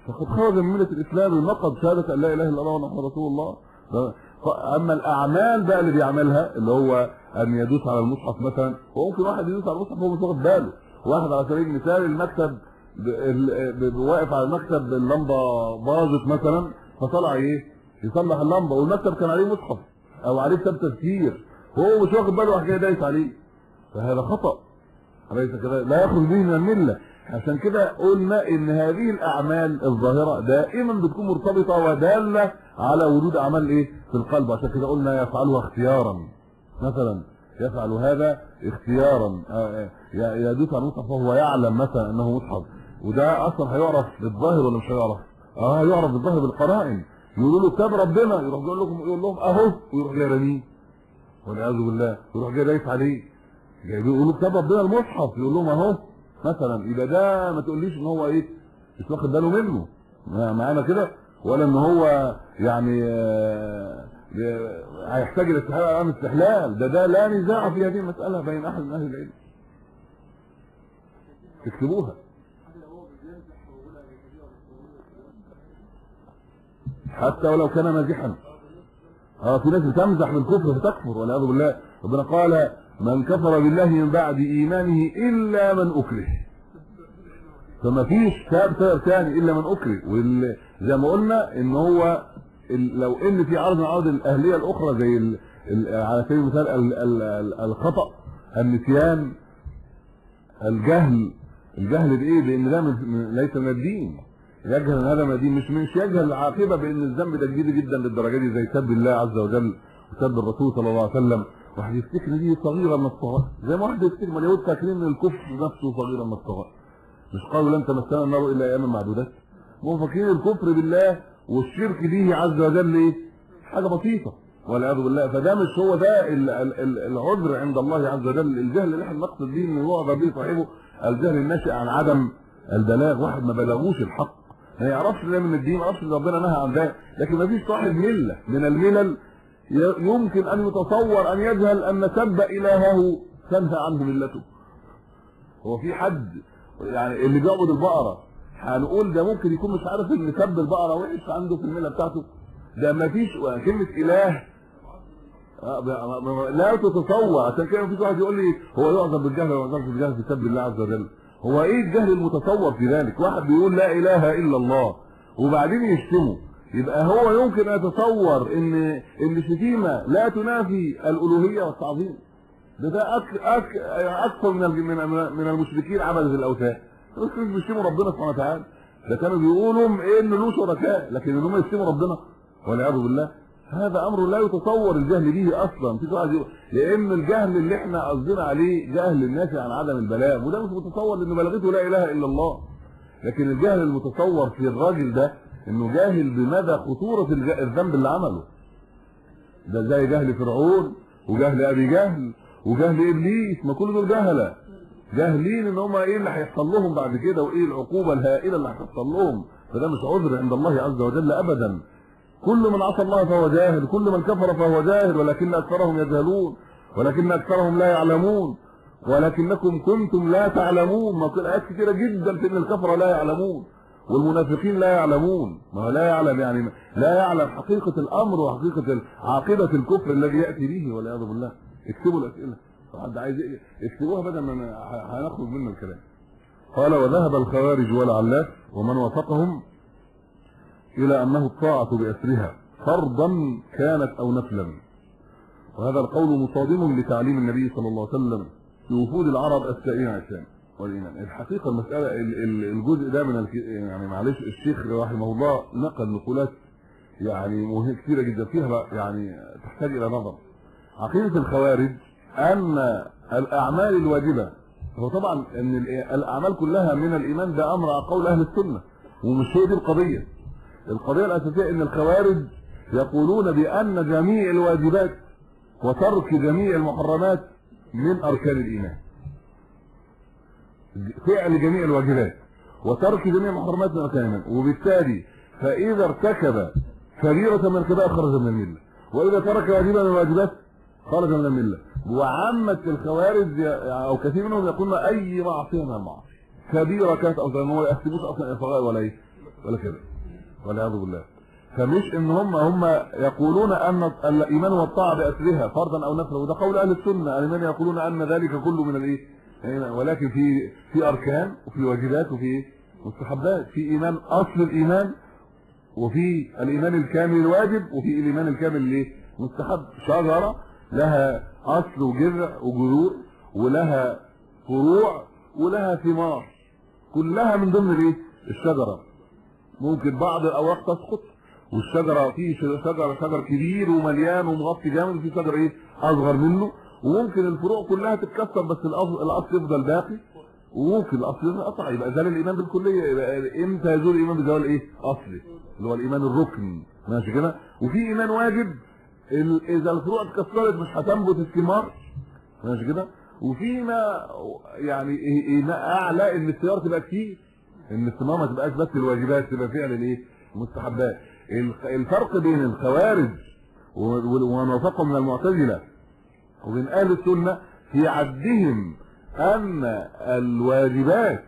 فقد خرج من مله الاسلام بنقض شهاده ان لا اله الا الله ومحمد رسول الله اما الاعمال بقى اللي بيعملها اللي هو ان يدوس على المصحف مثلا وممكن واحد يدوس على المصحف وهو مش واخد باله واحد على سبيل المثال المكتب ب- ال- ب- واقف على المكتب اللمبه باظت مثلا فطلع ايه يصلح اللمبه والمكتب كان عليه مصحف او عليه كتاب تفسير هو مش واخد باله راح جاي دايس عليه فهذا خطأ أليس كذا لا يخرج به من الملة عشان كده قلنا ان هذه الاعمال الظاهرة دائما بتكون مرتبطة ودالة على وجود اعمال ايه في القلب عشان كده قلنا يفعلها اختيارا مثلا يفعل هذا اختيارا آه، آه، يدوس على المصحف وهو يعلم مثلا انه مصحف وده اصلا هيعرف بالظاهر ولا مش هيعرف اه هيعرف بالظاهر بالقرائن يقولوا له كتاب ربنا يروح يقول لكم يقول لهم اهو ويروح جاي رميه والعياذ بالله يروح جاي دايس عليه جاي بيقولوا كتاب ربنا المصحف يقول لهم اهو مثلا يبقى ده ما تقوليش ان هو ايه مش واخد باله منه ما- معانا كده ولا ان هو يعني آه، ب- هيحتاج الى استحلال امام استحلال ده ده لا نزاع في هذه المساله بين احد من اهل العلم تكتبوها حتى ولو كان مازحا اه في ناس بتمزح بالكفر فتكفر والعياذ بالله ربنا قال من كفر بالله من بعد ايمانه الا من اكره فما فيش سبب سبب ثاني الا من اكره وال- زي ما قلنا ان هو ال- لو ان في عرض من عرض الاهليه الاخرى زي ال- ال- على سبيل المثال ال- ال- ال- الخطا النسيان الجهل الجهل بايه بان ده من- من- ليس من الدين يجهل ان هذا من الدين مش مش يجهل العاقبه بان الذنب ده كبير جدا للدرجه دي زي سب الله عز وجل وسب الرسول صلى الله عليه وسلم واحد يفتكر ان دي صغيره من الصغائر زي ما واحد يفتكر ما اليهود فاكرين ان الكفر نفسه صغيره من الصغائر مش قالوا لن تمسنا النار الا اياما معدودات هم فاكرين الكفر بالله والشرك به عز وجل ايه حاجه بسيطه والعياذ بالله فده مش هو ده ال- ال- ال- العذر عند الله عز وجل الجهل اللي احنا نقصد بيه ان هو به صاحبه الجهل الناشئ عن عدم البلاغ واحد ما بلغوش الحق ما يعرفش ده من الدين ما يعرفش ان ربنا نهى عن ذلك لكن ما فيش صاحب مله من الملل ي- يمكن ان يتصور ان يجهل ان سب الهه تنهى عنه ملته هو في حد يعني اللي بيعبد البقره هنقول ده ممكن يكون مش عارف ان سب البقره وحش عنده في المله بتاعته ده ما فيش كلمه اله آه، ب- ب- لا تتصور عشان كده مفيش واحد يقول لي هو يعذر بالجهل ولا يعذر بالجهل في سب الله عز وجل هو ايه الجهل المتصور في ذلك واحد بيقول لا اله الا الله وبعدين يشتمه يبقى هو يمكن ان يتصور ان ان الشتيمه لا تنافي الالوهيه والتعظيم ده ده أك أك اكثر من الج- من من المشركين عبده الاوثان المشركين بيشتموا ربنا سبحانه وتعالى ده كانوا بيقولوا ان له شركاء لكن ان هم يشتموا ربنا والعياذ بالله هذا امر لا يتصور الجهل به اصلا في واحد يقول لان الجهل اللي احنا قصدنا عليه جهل الناس عن عدم البلاغ وده مش متصور لان بلغته لا اله الا الله لكن الجهل المتصور في الراجل ده انه جاهل بمدى خطوره الج- الذنب اللي عمله ده زي جهل فرعون وجهل ابي جهل وجهل ابليس ما كل دول جهله جاهلين ان هم ايه اللي هيحصل لهم بعد كده وايه العقوبه الهائله اللي هتحصل لهم فده مش عذر عند الله عز وجل ابدا كل من عصى الله فهو جاهل كل من كفر فهو جاهل ولكن اكثرهم يجهلون ولكن اكثرهم لا يعلمون ولكنكم كنتم لا تعلمون ما كل ايات كثيره جدا في ان الكفره لا يعلمون والمنافقين لا يعلمون ما هو لا يعلم يعني لا يعلم حقيقه الامر وحقيقه عاقبه الكفر الذي ياتي به والعياذ بالله اكتبوا الاسئله حد عايز ي- اكتبوها بدل ما ن- ه- هنخرج منه الكلام قال وذهب الخوارج والعلاف ومن وافقهم الى انه الطاعه باسرها فرضا كانت او نفلا وهذا القول مصادم لتعليم النبي صلى الله عليه وسلم في وفود العرب السائلين عن الشام والايمان الحقيقه المساله ال- ال- الجزء ده من الك... يعني معلش الشيخ رحمه الله نقل نقولات يعني مهمه كثيره جدا فيها بقى يعني تحتاج الى نظر عقيده الخوارج ان الاعمال الواجبه هو طبعا ان ال- الاعمال كلها من الايمان ده امر على قول اهل السنه ومش هي دي القضيه القضيه الاساسيه ان الخوارج يقولون بان جميع الواجبات وترك جميع المحرمات من اركان الايمان فعل جميع الواجبات وترك جميع المحرمات من اركان الايمان وبالتالي فاذا ارتكب كبيره من الكبائر خرج من المله واذا ترك واجبا من الواجبات خرج من المله وعامه الخوارج او كثير منهم يقولون اي معصيه من المعاصي كبيره كانت او ما هو يحسبوش اصلا الصغائر ولا ايه ولا كده والعياذ بالله فمش ان هم هم يقولون ان الايمان والطاعه باسرها فرضا او نفلا وده قول اهل السنه الايمان يقولون ان ذلك كله من الايه يعني ولكن في في اركان وفي واجبات وفي مستحبات في ايمان اصل الايمان وفي الايمان الكامل الواجب وفي الايمان الكامل الايه مستحب شجره لها اصل وجذع وجذور ولها فروع ولها ثمار كلها من ضمن الايه الشجره ممكن بعض الاوراق تسقط والشجره في شجر شجر كبير ومليان ومغطي جامد وفي شجر ايه اصغر منه وممكن الفروع كلها تتكسر بس الاصل الاصل يفضل باقي وممكن الاصل يقطع يبقى زال الايمان بالكليه يبقى امتى يزول الايمان بزوال ايه اصلي اللي هو الايمان الركني ماشي كده وفي ايمان واجب ال- اذا الفروع اتكسرت مش هتنبت الثمار ماشي كده وفي ما يعني إيه- إيه اعلى ان الثمار تبقى كتير ان الثمار ما تبقاش بس الواجبات تبقى فعل الايه المستحبات الخ- الفرق بين الخوارج و- و- ومن وافقهم من المعتزله وبين اهل السنه في عدهم ان الواجبات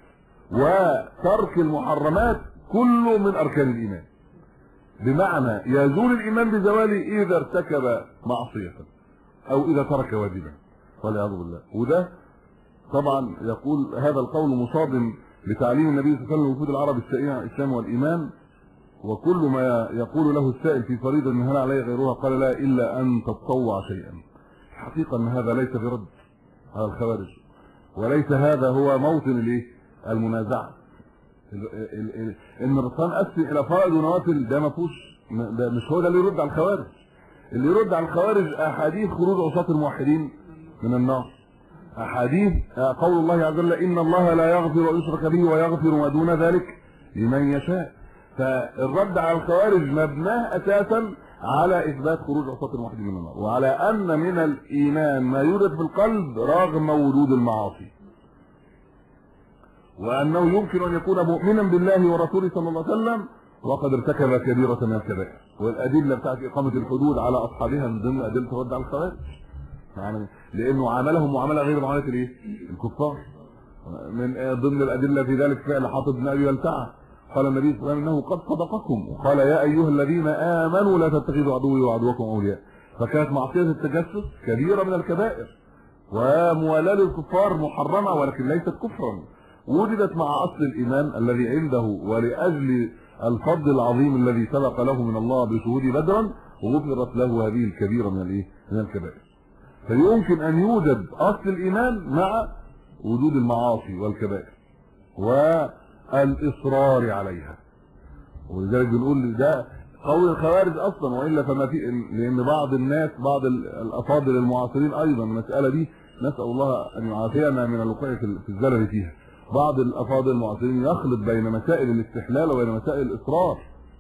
وترك المحرمات كله من اركان الايمان بمعنى يزول الايمان بزواله اذا ارتكب معصيه او اذا ترك واجبا والعياذ بالله وده طبعا يقول هذا القول مصادم لتعليم النبي صلى الله عليه وسلم وجود العرب السائلين عن الاسلام والايمان وكل ما يقول له السائل في فريضه ان هل عليه غيرها قال لا الا ان تتطوع شيئا الحقيقه ان هذا ليس برد على الخوارج وليس هذا هو موطن الايه المنازعه ال- ال- ال- ان الرسول قسم الى فرائض ونوافل ده ما فيهوش ده مش هو ده اللي يرد على الخوارج اللي يرد على الخوارج احاديث خروج عصاة الموحدين من النار احاديث آه، قول الله عز وجل ان الله لا يغفر ان يشرك به ويغفر ما دون ذلك لمن يشاء فالرد على الخوارج مبناه اساسا على اثبات خروج عصاة الموحدين من النار وعلى ان من الايمان ما يوجد في القلب رغم وجود المعاصي وانه يمكن ان يكون مؤمنا بالله ورسوله صلى الله عليه وسلم وقد ارتكب كبيرة من الكبائر والادلة بتاعت اقامة الحدود على اصحابها من ضمن ادلة الرد على الخوارج يعني لانه عاملهم معاملة غير معاملة الايه الكفار من ضمن الادلة في ذلك فعل حاطب بن ابي بلتعه قال النبي صلى الله عليه وسلم انه قد صدقكم وقال يا ايها الذين امنوا لا تتخذوا عدوي وعدوكم اولياء فكانت معصية التجسس كبيرة من الكبائر وموالاة الكفار محرمة ولكن ليست كفرا وجدت مع اصل الايمان الذي عنده ولاجل الفضل العظيم الذي سبق له من الله بشهود بدرا وغفرت له هذه الكبيره من الايه؟ من الكبائر. فيمكن ان يوجد اصل الايمان مع وجود المعاصي والكبائر والاصرار عليها. ولذلك بنقول ده قول الخوارج اصلا والا فما في لان بعض الناس بعض ال- الافاضل المعاصرين ايضا المساله دي نسال الله ان يعافينا من الوقوع في في الزلل فيها. بعض الافاضل المعاصرين يخلط بين مسائل الاستحلال وبين مسائل الاصرار.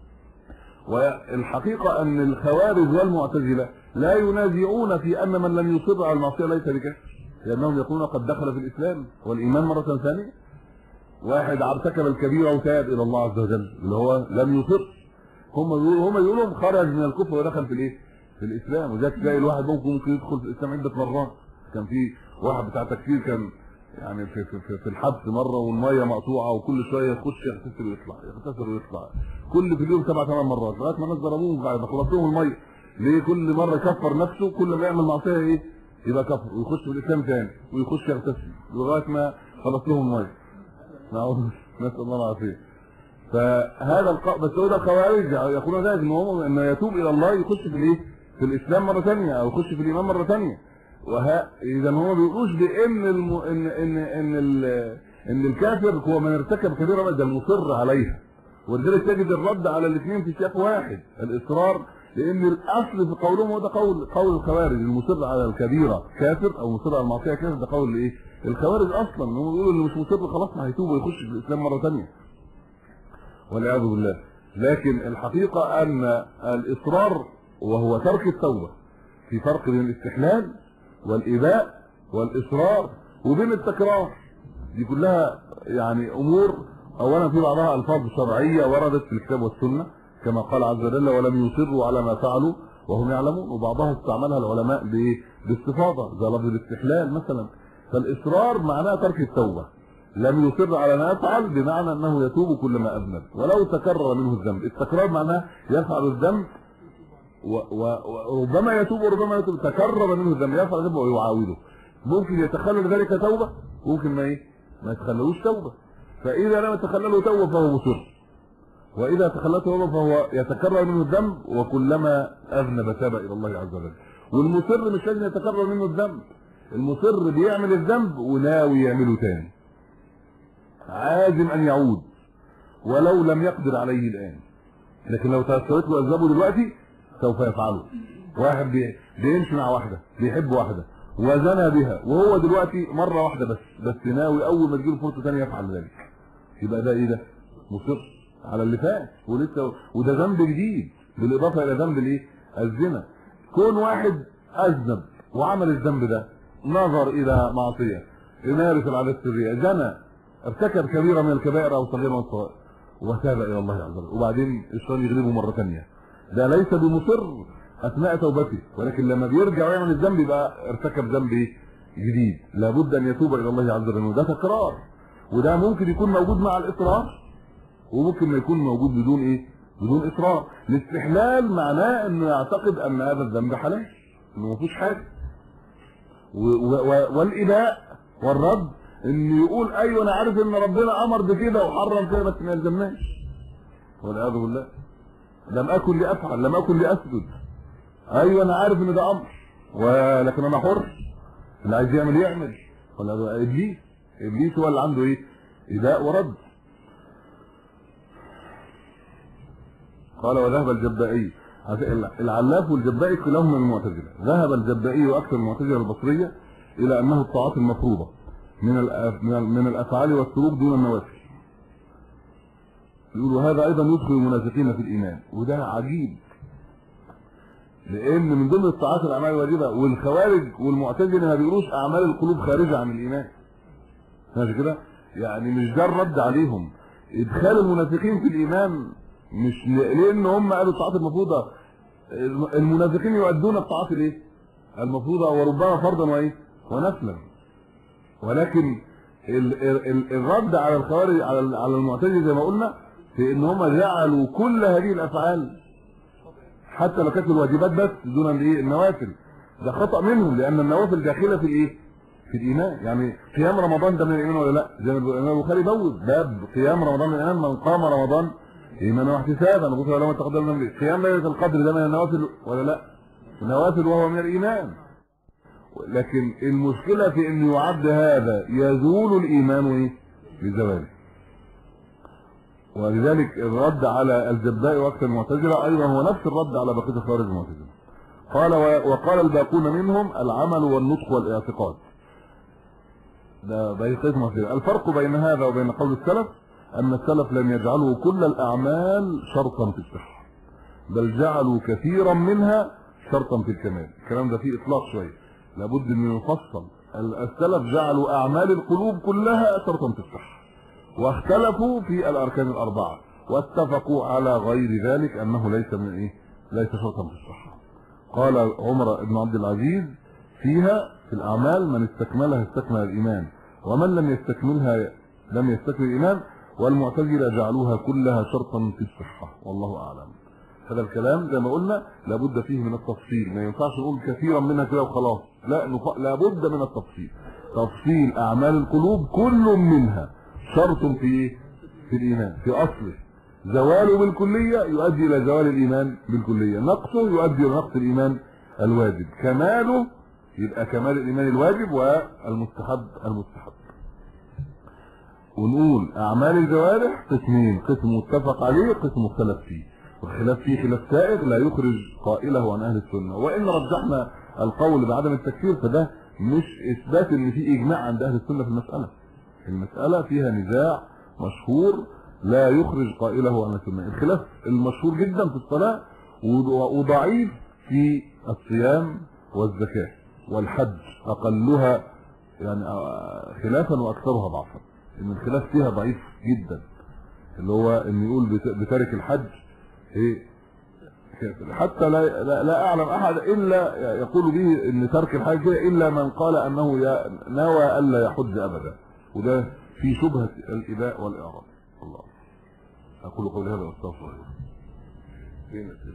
والحقيقه ان الخوارج والمعتزله لا ينازعون في ان من لم يصر على المعصيه ليس بكافر لانهم يقولون قد دخل في الاسلام والايمان مره ثانيه واحد ارتكب الكبيره وتاب الى الله عز وجل اللي هو لم يصر هم يقولوا هم يقولوا خرج من الكفر ودخل في الايه؟ في الاسلام وذلك تلاقي الواحد ممكن ممكن يدخل في الاسلام عده مرات كان في واحد بتاع تكفير كان يعني في في في, في الحبس مره والميه مقطوعه وكل شويه يخش يغتسل ويطلع يغتسل ويطلع كل في اليوم سبع ثمان مرات لغايه ما الناس ضربوه بعد ما خلص لهم الميه ليه كل مره يكفر نفسه كل ما يعمل معصيه ايه يبقى كفر ويخش في الاسلام تاني ويخش يغتسل لغايه ما خلص لهم الميه نعوذ نسال الله العافيه فهذا الق... بس هو ده الخوارج يقولون ذلك ان هو انه يتوب الى الله يخش في الايه؟ في الاسلام مره ثانيه او يخش في الايمان مره ثانيه وها اذا هم ما بيقولوش بان الم... ان ان ان ال... ان الكافر هو من ارتكب كبيره ده المصر عليها ولذلك تجد الرد على الاثنين في سياق واحد الاصرار لان الاصل في قولهم هو ده قول قول الخوارج المصر على الكبيره كافر او مصر على المعصيه كافر ده قول الايه؟ الخوارج اصلا هم بيقولوا اللي مش مصر خلاص ما هيتوب ويخش في الاسلام مره ثانيه والعياذ بالله لكن الحقيقة أن الإصرار وهو ترك التوبة في فرق بين الاستحلال والإباء والإصرار وبين التكرار دي كلها يعني أمور أولا في بعضها ألفاظ شرعية وردت في الكتاب والسنة كما قال عز وجل ولم يصروا على ما فعلوا وهم يعلمون وبعضها استعملها العلماء ب- باستفاضة زي لفظ الاستحلال مثلا فالإصرار معناه ترك التوبة لم يصر على ما يفعل بمعنى انه يتوب كلما اذنب ولو تكرر منه الذنب التكرار معناه يفعل الذنب و- و- وربما يتوب وربما يتوب تكرر منه الذنب يفعل الذنب ويعاوده ممكن يتخلل ذلك توبه ممكن ما ايه ما يتخللوش توبه فاذا لم يتخلله توبه فهو مصر واذا تخلته توبه فهو يتكرر منه الذنب وكلما اذنب تاب الى الله عز وجل والمصر مش لازم يتكرر منه الذنب المصر بيعمل الذنب وناوي يعمله تاني عازم ان يعود ولو لم يقدر عليه الان لكن لو تاثرت له اسبابه دلوقتي سوف يفعله واحد بي- بيمشي مع واحده بيحب واحده وزنى بها وهو دلوقتي مره واحده بس بس ناوي اول ما تجيله فرصه ثانيه يفعل ذلك يبقى ده ايه ده مصر على اللي فات ولسه وده ذنب جديد بالاضافه الى ذنب الايه الزنا كون واحد اذنب وعمل الذنب ده نظر الى معصيه يمارس العادات السريه زنى ارتكب كبيره من الكبائر او صغيره من الصغائر وتاب الى الله عز وجل وبعدين الشيطان يغلبه مره ثانيه ده ليس بمصر اثناء توبته ولكن لما بيرجع ويعمل الذنب يبقى ارتكب ذنب ايه جديد لابد ان يتوب الى الله عز وجل وده تكرار وده ممكن يكون موجود مع الاصرار وممكن ما يكون موجود بدون ايه بدون اصرار الاستحلال معناه انه يعتقد ان هذا الذنب حلال انه ما فيهوش حاجه و- و- و- والاباء والرد انه يقول ايوه انا عارف ان ربنا امر بكده وحرم كده بس ما يلزمناش والعياذ بالله لم اكن لافعل لم اكن لاسجد ايوه انا عارف ان ده امر ولكن انا حر اللي عايز يعمل يعمل ولا ده ابليس ابليس هو اللي عنده ايه اباء ورد قال وذهب الجبائي العلاف والجبائي كلاهما من المعتزله ذهب الجبائي واكثر المعتزله البصريه الى انه الطاعات المفروضه من الأف- من ال- من الافعال والسلوك دون النوافل يقولوا هذا ايضا يدخل المنافقين في الايمان وده عجيب لان من ضمن الطاعات الاعمال الواجبه والخوارج والمعتزله ما بيقولوش اعمال القلوب خارجه عن الايمان ماشي كده يعني مش ده الرد عليهم ادخال المنافقين في الايمان مش ل- لان هم قالوا الطاعات المفروضه الم- المنافقين يؤدون الطاعات الايه المفروضه وربما فرضا وايه ونفلا ولكن ال ال ال الرد على الخوارج على ال- على المعتزله زي ما قلنا في ان هم جعلوا كل هذه الافعال حتى لو كانت الواجبات بس دون الايه النوافل ده خطا منهم لان النوافل داخله في الايه في الايمان يعني قيام رمضان ده من الايمان ولا لا زي ما الامام البخاري بوب باب قيام رمضان من الايمان من قام رمضان ايمانا واحتسابا غفر له ما تقدم من ذنبه قيام ليله القدر ده من النوافل ولا لا النوافل وهو من الايمان لكن المشكله في ان يعد هذا يزول الايمان ايه بزواله ولذلك الرد على الجباء واكثر المعتزله ايضا هو نفس الرد على بقيه الخوارج المعتزله قال و- وقال الباقون منهم العمل والنطق والاعتقاد ده بقيه المعتزله الفرق بين هذا وبين قول السلف ان السلف لم يجعلوا كل الاعمال شرطا في الصحه بل جعلوا كثيرا منها شرطا في الكمال الكلام ده فيه اطلاق شويه لابد من يفصل ال- السلف جعلوا اعمال القلوب كلها شرطا في الصحه واختلفوا في الاركان الاربعه واتفقوا على غير ذلك انه ليس من ايه ليس شرطا في الصحه قال عمر بن عبد العزيز فيها في الاعمال من استكملها استكمل الايمان ومن لم يستكملها لم يستكمل الايمان والمعتزله جعلوها كلها شرطا في الصحه والله اعلم هذا الكلام زي ما قلنا لابد فيه من التفصيل ما ينفعش نقول كثيرا منها كده وخلاص لا نف... لابد من التفصيل تفصيل اعمال القلوب كل منها شرط في إيه؟ في الايمان في اصله زواله بالكليه يؤدي الى زوال الايمان بالكليه نقصه يؤدي الى نقص الايمان الواجب كماله يبقى كمال الايمان الواجب والمستحب المستحب ونقول اعمال الجوارح قسمين قسم متفق عليه قسم مختلف فيه والخلاف فيه خلاف سائغ لا يخرج قائله عن اهل السنه وان رجحنا القول بعدم التكفير فده مش اثبات ان في اجماع عند اهل السنه في المساله المساله فيها نزاع مشهور لا يخرج قائله عن السنه الخلاف المشهور جدا في الصلاه وض- وضعيف في الصيام والزكاه والحج اقلها يعني آه، خلافا واكثرها ضعفا ان الخلاف فيها ضعيف جدا اللي هو ان يقول بت- بترك الحج ايه كافر. حتى لا, لا, لا اعلم احد الا يقول به ان ترك الحج كده الا من قال انه ي- نوى الا يحج ابدا وده في شبهة الإباء والإعراض الله أقول قولي هذا وأستغفر الله فين الأسئلة؟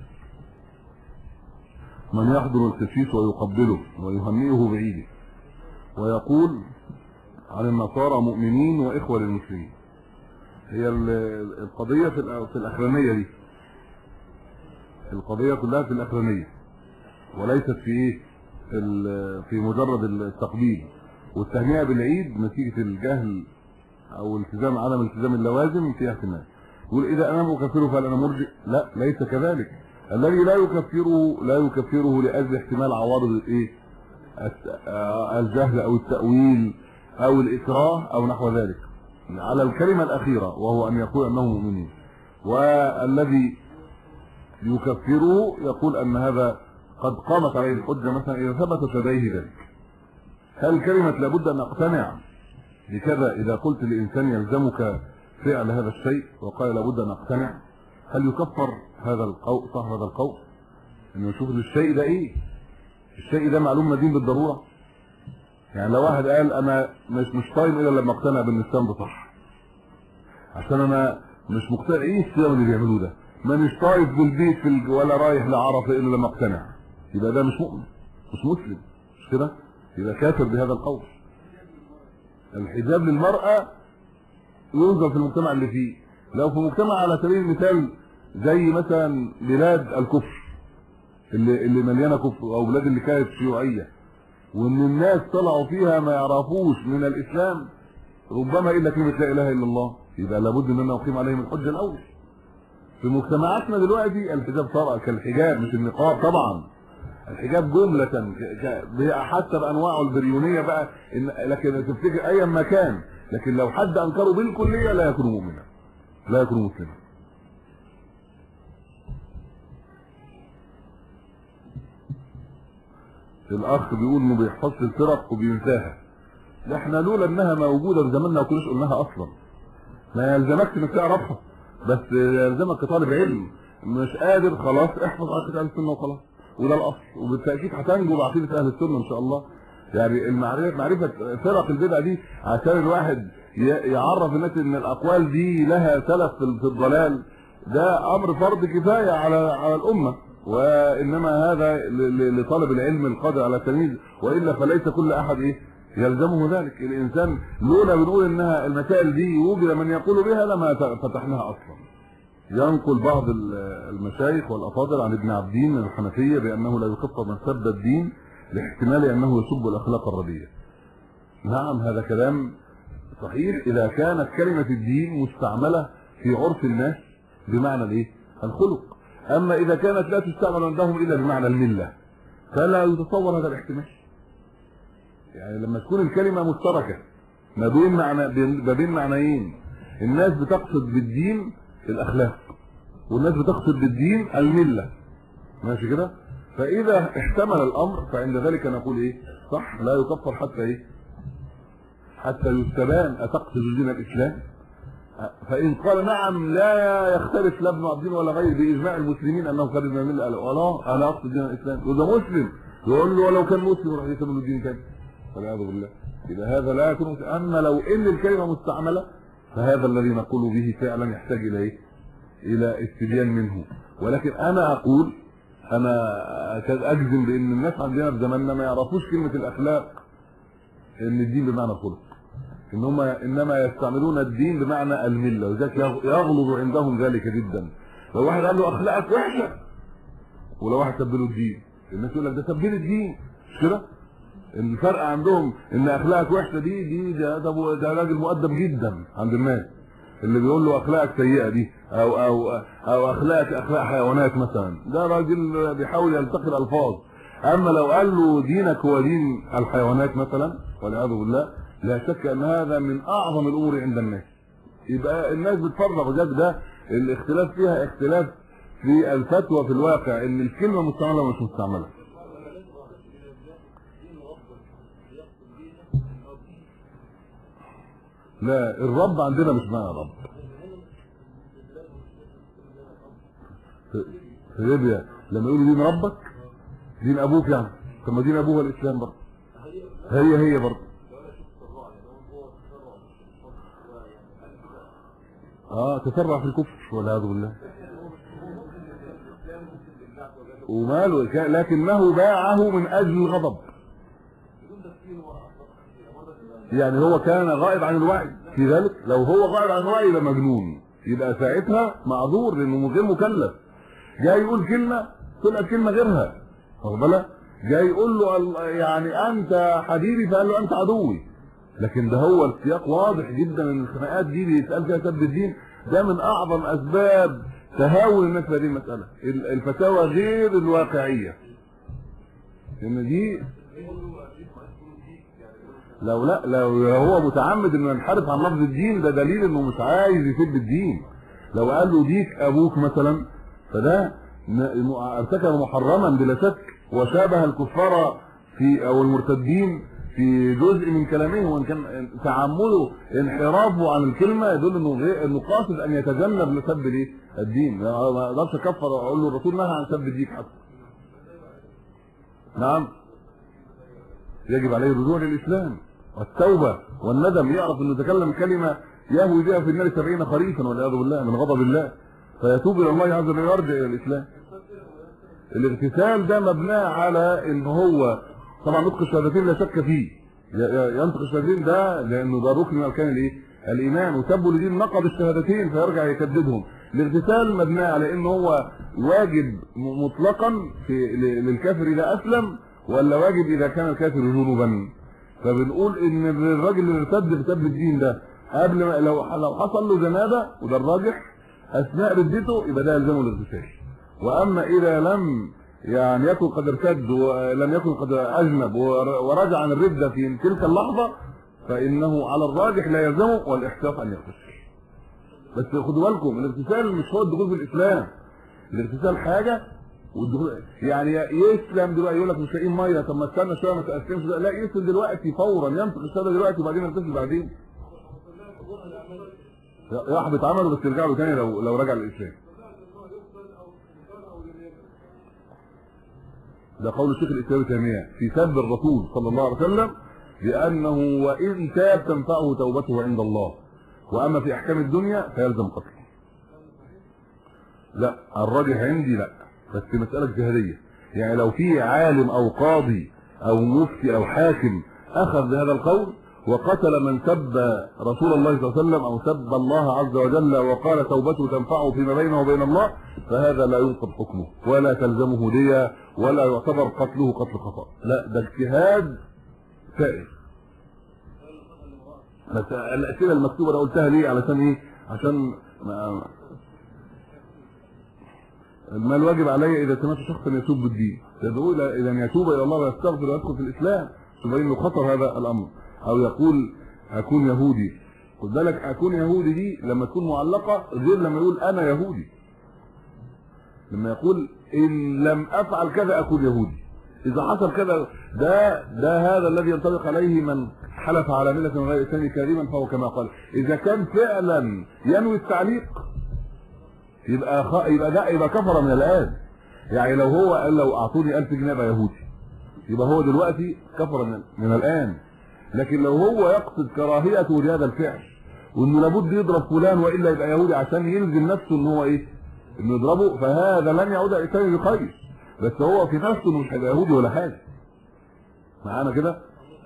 من يحضر الكسيس ويقبله ويهنئه بعيده ويقول عن النصارى مؤمنين وإخوة للمسلمين هي ال- القضية في الأ- في الأخرانية دي القضية كلها في الأخرانية وليست في إيه في, ال- في مجرد التقبيل والتهنئة بالعيد نتيجة الجهل أو التزام عدم التزام اللوازم فيها احتمال يقول إذا أنا مكفره فهل أنا مرجئ لا ليس كذلك الذي لا يكفره لا يكفره لأجل احتمال عوارض الإيه الت- آه، الجهل أو التأويل أو الإكراه أو نحو ذلك على الكلمة الأخيرة وهو أن يقول أنهم مؤمنين والذي يكفره يقول أن هذا قد قامت عليه الحجة مثلا إذا ثبت لديه ذلك هل كلمة لابد أن أقتنع بكذا إذا قلت لإنسان يلزمك فعل هذا الشيء وقال لابد أن أقتنع هل يكفر هذا القول صح هذا القول إنه يشوف الشيء ده إيه الشيء ده معلوم مدين بالضرورة يعني لو واحد قال أنا مش مش طايم إلا لما أقتنع بأن الصيام ده صح عشان أنا مش مقتنع إيه الصيام اللي بيعملوه ده ما مش طايف بالبيت في الج... ولا رايح لعرفه إلا لما أقتنع يبقى ده مش مؤمن مش مسلم مش كده يبقى كافر بهذا القول الحجاب للمرأة ينظر في المجتمع اللي فيه لو في مجتمع على سبيل المثال زي مثلا بلاد الكفر اللي اللي مليانه كفر او بلاد اللي كانت شيوعيه وان الناس طلعوا فيها ما يعرفوش من الاسلام ربما الا كلمه لا اله الا الله يبقى لابد ان انا اقيم عليهم الحجه الاول في مجتمعاتنا دلوقتي الحجاب طبعا كالحجاب مش النقاب طبعا الحجاب جملة ك- ك- حتى بأنواعه البريونية بقى إن لكن تفتكر أي مكان لكن لو حد أنكره بالكلية لا يكون مؤمنا لا يكون مسلما الأخ بيقول إنه بيحفظ الفرق وبينساها ده احنا لولا إنها موجودة في زماننا ما كناش قلناها أصلا ما يلزمكش إنك تعرفها بس يلزمك كطالب علم مش قادر خلاص احفظ عقيدة أهل السنة وخلاص وده الأصل وبالتأكيد هتنجو بعقيدة أهل السنة إن شاء الله يعني المعرفة معرفة فرق البدع دي عشان الواحد ي- يعرف الناس إن الأقوال دي لها سلف في في الضلال ده أمر فرض كفاية على على الأمة وإنما هذا ل- ل- لطالب العلم القادر على التمييز وإلا فليس كل أحد إيه يلزمه ذلك الإنسان لولا بنقول إنها المسائل دي وجد من يقول بها لما فتحناها أصلا ينقل بعض ال- المشايخ والافاضل عن ابن عبدين من الحنفيه بانه لا يكفر من سب الدين لاحتمال انه يسب الاخلاق الرديه. نعم هذا كلام صحيح اذا كانت كلمه الدين مستعمله في عرف الناس بمعنى الايه؟ الخلق. اما اذا كانت لا تستعمل عندهم الا بمعنى المله فلا يتصور هذا الاحتمال. يعني لما تكون الكلمه مشتركه ما بين معنى ما بين معنيين الناس بتقصد بالدين الاخلاق والناس بتقصد بالدين المله ماشي كده فاذا احتمل الامر فعند ذلك نقول ايه صح لا يكفر حتى ايه حتى يستبان اتقصد دين الاسلام فان قال نعم لا يختلف لا ابن عبدين ولا غيره باجماع المسلمين انه خارج من المله قال ولا انا اقصد دين الاسلام واذا مسلم يقول له ولو كان مسلم راح يسمى الدين تاني والعياذ بالله اذا هذا لا يكون مسلم. اما لو ان الكلمه مستعمله فهذا الذي نقول به فعلا يحتاج الى ايه؟ الى استبيان منه ولكن انا اقول انا أكاد اجزم بان الناس عندنا في زماننا ما يعرفوش كلمه الاخلاق ان الدين بمعنى الخلق ان هم انما يستعملون الدين بمعنى المله وذلك يغلظ عندهم ذلك جدا لو واحد قال له اخلاقك وحشه ولو واحد سب له الدين الناس يقول لك ده سب لي الدين مش كده؟ الفرق عندهم ان اخلاقك وحشه دي دي ده ده, ده راجل مؤدب جدا عند الناس اللي بيقول له اخلاقك سيئه دي او او او اخلاقك اخلاق حيوانات مثلا ده راجل بيحاول يلتقي الالفاظ اما لو قال له دينك هو دين الحيوانات مثلا والعياذ بالله لا شك ان هذا من اعظم الامور عند الناس يبقى الناس بتفرق وذاك ده الاختلاف فيها اختلاف في الفتوى في الواقع ان الكلمه مستعمله ومش مستعمله لا الرب عندنا مش معنى رب في في ليبيا لما يقولوا دين ربك دين ابوك يعني طب ما دين ابوه هو الاسلام برضه هي هي برضه اه تسرع في الكفر والعياذ بالله وماله كا- لكنه باعه من اجل الغضب يعني هو كان غائب عن الوعي في ذلك لو هو غائب عن الوعي يبقى مجنون يبقى ساعتها معذور لانه غير مكلف جاي يقول كلمه طلعت كلمه غيرها واخد بالك جاي يقول له ال- يعني انت حبيبي فقال له انت عدوي لكن ده هو السياق واضح جدا ان الخناقات دي بيتقال فيها سب الدين ده من اعظم اسباب تهاون الناس في هذه المساله ال- الفتاوى غير الواقعيه ان دي لو لا لو هو متعمد انه ينحرف عن لفظ الدين ده دليل انه مش عايز يسب الدين لو قال له ديك ابوك مثلا فده م- ارتكب محرما بلا شك وشابه الكفار في او المرتدين في جزء من كلامه وان كان تعمده انحرافه عن الكلمه يدل انه غير انه قاصد ان يتجنب لسب الايه؟ الدين ما اقدرش اكفر واقول له الرسول نهى عن سب الديك حتى نعم يجب عليه الرجوع للاسلام والتوبه والندم يعرف انه تكلم كلمه يهوي بها في النار سبعين خريفا والعياذ بالله من غضب الله فيتوب الى الله عز وجل ويرجع الى الاسلام الاغتسال ده مبناه على ان هو طبعا نطق الشهادتين لا شك فيه ي- ي- ينطق الشهادتين ده لانه ده ركن من اركان الايه؟ الايمان وسبوا لدين نقض الشهادتين فيرجع يكددهم الاغتسال مبناه على ان هو واجب م- مطلقا في ل- للكافر اذا اسلم ولا واجب اذا كان الكافر جنوبا فبنقول ان الراجل اللي ارتد بسبب الدين ده قبل ما لو لو حصل له جنابه وده الراجح اثناء ردته يبقى ده يلزمه الاغتسال واما اذا لم يعني يكن قد ارتد ولم يكن قد اجنب ور- ورجع عن الرده في تلك اللحظه فانه على الراجح لا يلزمه والاحتياط ان يغتسل بس خدوا بالكم الاغتسال مش هو الدخول في الاسلام الاغتسال حاجه والدخول يعني يسلم دلوقتي يقول لك مش لاقيين ميه طب ما استنى شويه ما تقسمش لا يسلم دلوقتي فورا ينطق الشهاده دلوقتي وبعدين يغتسل بعدين يحبط عمله بس يرجع له تاني لو لو رجع للاسلام ده قول الشيخ الاسلام ابن تيميه في سب الرسول صلى الله عليه وسلم بانه وان تاب تنفعه توبته عند الله واما في احكام الدنيا فيلزم قتله لا الراجح عندي لا بس مساله اجتهاديه يعني لو في عالم او قاضي او مفتي او حاكم اخذ بهذا القول وقتل من سب رسول الله صلى الله عليه وسلم او سب الله عز وجل وقال توبته تنفعه فيما بينه وبين الله فهذا لا ينقض حكمه ولا تلزمه دية ولا يعتبر قتله قتل خطأ لا ده اجتهاد سائر بس الاسئله المكتوبه انا قلتها ليه علشان ايه عشان ما ما الواجب علي اذا سمعت شخصا يتوب بالدين تدعو الى الى ان يتوب الى الله ويستغفر ويدخل في الاسلام تبين له خطر هذا الامر او يقول اكون يهودي خد بالك اكون يهودي دي لما تكون معلقه غير لما يقول انا يهودي لما يقول ان لم افعل كذا اكون يهودي اذا حصل كذا ده ده هذا الذي ينطبق عليه من حلف على مله من غير الاسلام كاذبا فهو كما قال اذا كان فعلا ينوي التعليق يبقى خ... يبقى ده يبقى كفر من الان يعني لو هو قال لو اعطوني 1000 جنيه ابقى يهودي يبقى هو دلوقتي كفر من, من الان لكن لو هو يقصد كراهيته لهذا الفعل وانه لابد يضرب فلان والا يبقى يهودي عشان يلزم نفسه ان هو ايه انه يضربه فهذا لن يعود الى الاسلام بخير بس هو في نفسه انه مش هيبقى يهودي ولا حاجه معانا كده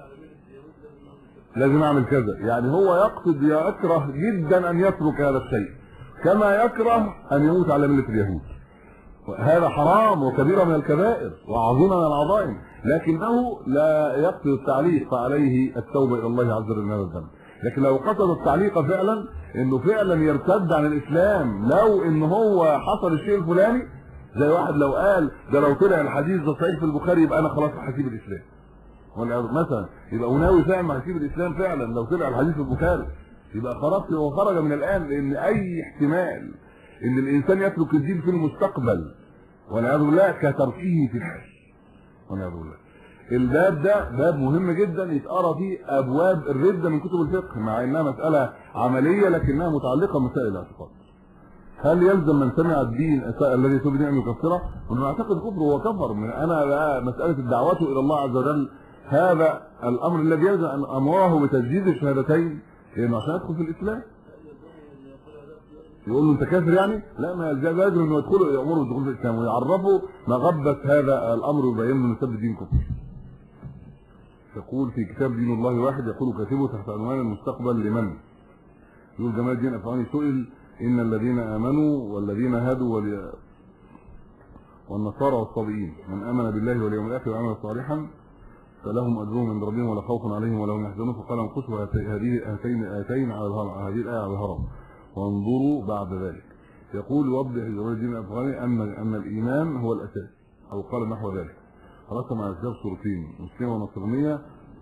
لازم اعمل كذا يعني هو يقصد يكره جدا ان يترك هذا الشيء كما يكره ان يموت على مله اليهود هذا حرام وكبيره من الكبائر وعظيمه من العظائم لكنه لا يقصد التعليق فعليه التوبه الى الله عز وجل من هذا الذنب لكن لو قصد التعليق فعلا انه فعلا يرتد عن الاسلام لو ان هو حصل الشيء الفلاني زي واحد لو قال ده لو طلع الحديث ده صحيح في البخاري يبقى انا خلاص هسيب الاسلام ولا مثلا يبقى وناوي فعلا هسيب الاسلام فعلا لو طلع الحديث في البخاري يبقى خرج هو خرج من الان لان اي احتمال ان الانسان يترك الدين في المستقبل والعياذ بالله كتركه في الحال والعياذ بالله الباب ده باب مهم جدا يتقرا فيه ابواب الرده من كتب الفقه مع انها مساله عمليه لكنها متعلقه بمسائل الاعتقاد هل يلزم من سمع الدين الذي تبدي ان يكفره؟ ونحن نعتقد كفر هو كفر من انا بقى مساله دعوته الى الله عز وجل هذا الامر الذي يلزم ان امره بتجديد الشهادتين لانه عشان يدخل في الاسلام يقول له انت كافر يعني لا ما ده لازم انه يدخلوا يامروا بالدخول في الاسلام ويعرفوا مغبه هذا الامر ويبين انه سب دين كفر يقول في كتاب دين الله واحد يقول كاتبه تحت عنوان المستقبل لمن يقول جمال الدين الافغاني سئل ان الذين امنوا والذين هادوا ول... والنصارى والصابئين من امن بالله واليوم الاخر وعمل صالحا فلهم اجرهم عند ربهم ولا خوف عليهم ولا هم يحزنون فقال انقصوا هذه هاتين هاتين على الهرم هذه الايه على الهرم وانظروا بعد ذلك يقول يوضح جمال الدين الافغاني ان ان الايمان هو الاساس او قال نحو ذلك رسم على الكتاب صورتين مسلمه ونصرانيه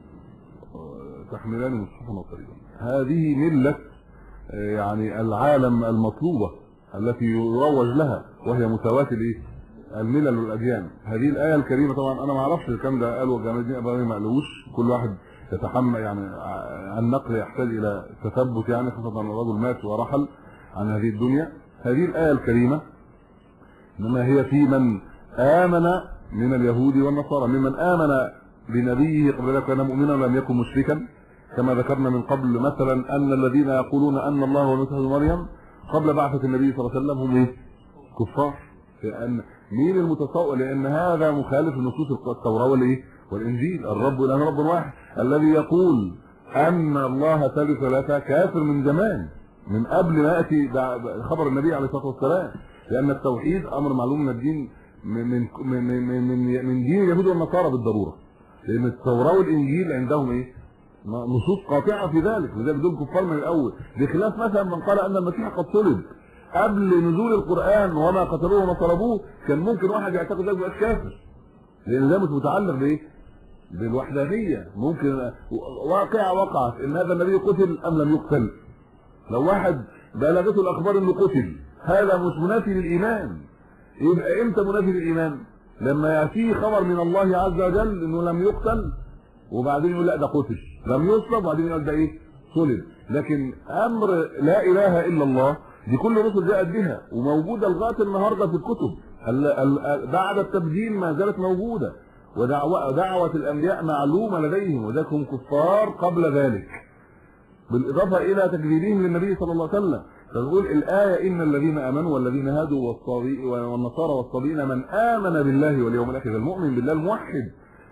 تحملان مصحفا نصريا هذه مله يعني العالم المطلوبه التي يروج لها وهي مساواه الايه الملل والاديان هذه الايه الكريمه طبعا انا ما اعرفش الكلام ده قاله جمال الدين ابراهيم ما قالوش كل واحد يتحمل يعني النقل يحتاج الى تثبت يعني خاصه ان الرجل مات ورحل عن هذه الدنيا هذه الايه الكريمه انما هي في من امن من اليهود والنصارى ممن امن بنبيه قبل ذلك كان مؤمنا ولم يكن مشركا كما ذكرنا من قبل مثلا ان الذين يقولون ان الله هو المسيح ابن مريم قبل بعثه النبي صلى الله عليه وسلم هم ايه؟ كفار لان مين المتصور لان هذا مخالف لنصوص التوراه والايه؟ والانجيل الرب اله رب واحد الذي يقول ان الله ثالث ثلاثه كافر من زمان من قبل ما ياتي خبر النبي عليه الصلاه والسلام لان التوحيد امر معلوم من الدين من من من من, من دين اليهود والنصارى بالضروره لان التوراه والانجيل عندهم ايه نصوص قاطعه في ذلك وده بدون كفار من الاول بخلاف مثلا من قال ان المسيح قد صلب قبل نزول القران وما قتلوه وما طلبوه كان ممكن واحد يعتقد ذلك يبقى كافر لان ده مش متعلق بايه بالوحدانيه ممكن واقعه وقعت ان هذا النبي قتل ام لم يقتل لو واحد بلغته الاخبار انه قتل هذا مش منافي للايمان يبقى امتى منافي للايمان لما ياتيه خبر من الله عز وجل انه لم يقتل وبعدين يقول لا ده قتل لم يصلب وبعدين يقول ده ايه صلب لكن امر لا اله الا الله دي كل الرسل جاءت بها وموجوده لغايه النهارده في الكتب بعد التبديل ما زالت موجوده ودعوة دعوة الأنبياء معلومة لديهم وذلك هم كفار قبل ذلك بالإضافة إلى تكذيبهم للنبي صلى الله عليه وسلم فنقول الآية إن الذين آمنوا والذين هادوا والصابي والنصارى والصابين من آمن بالله واليوم الآخر المؤمن بالله الموحد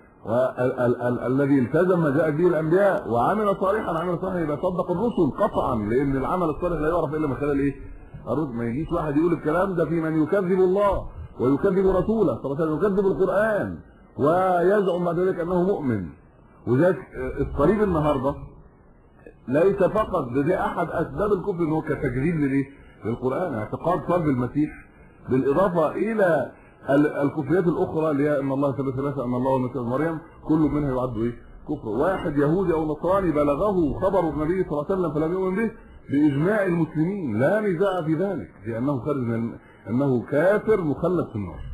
والذي التزم ما جاء به الأنبياء وعمل صالحا عمل صالحا يبقى صدق الرسل قطعا لأن العمل الصالح لا يعرف إلا من خلال إيه؟ الرسل ما يجيش واحد يقول الكلام ده في من يكذب الله ويكذب رسوله صلى الله عليه وسلم يكذب القرآن ويزعم بعد ذلك انه مؤمن وذلك الطريق النهارده ليس فقط ده, ده احد اسباب الكفر ان هو كتجريد للايه؟ للقران اعتقاد صلب المسيح بالاضافه الى الكفريات الاخرى اللي هي ان الله ثلاثه ثلاثه ان الله والمسيح مريم كل منها يعد ايه؟ كفر واحد يهودي او نصراني بلغه خبر النبي صلى الله عليه وسلم فلم يؤمن به باجماع المسلمين لا نزاع في ذلك في انه خارج من انه كافر مخلد في النار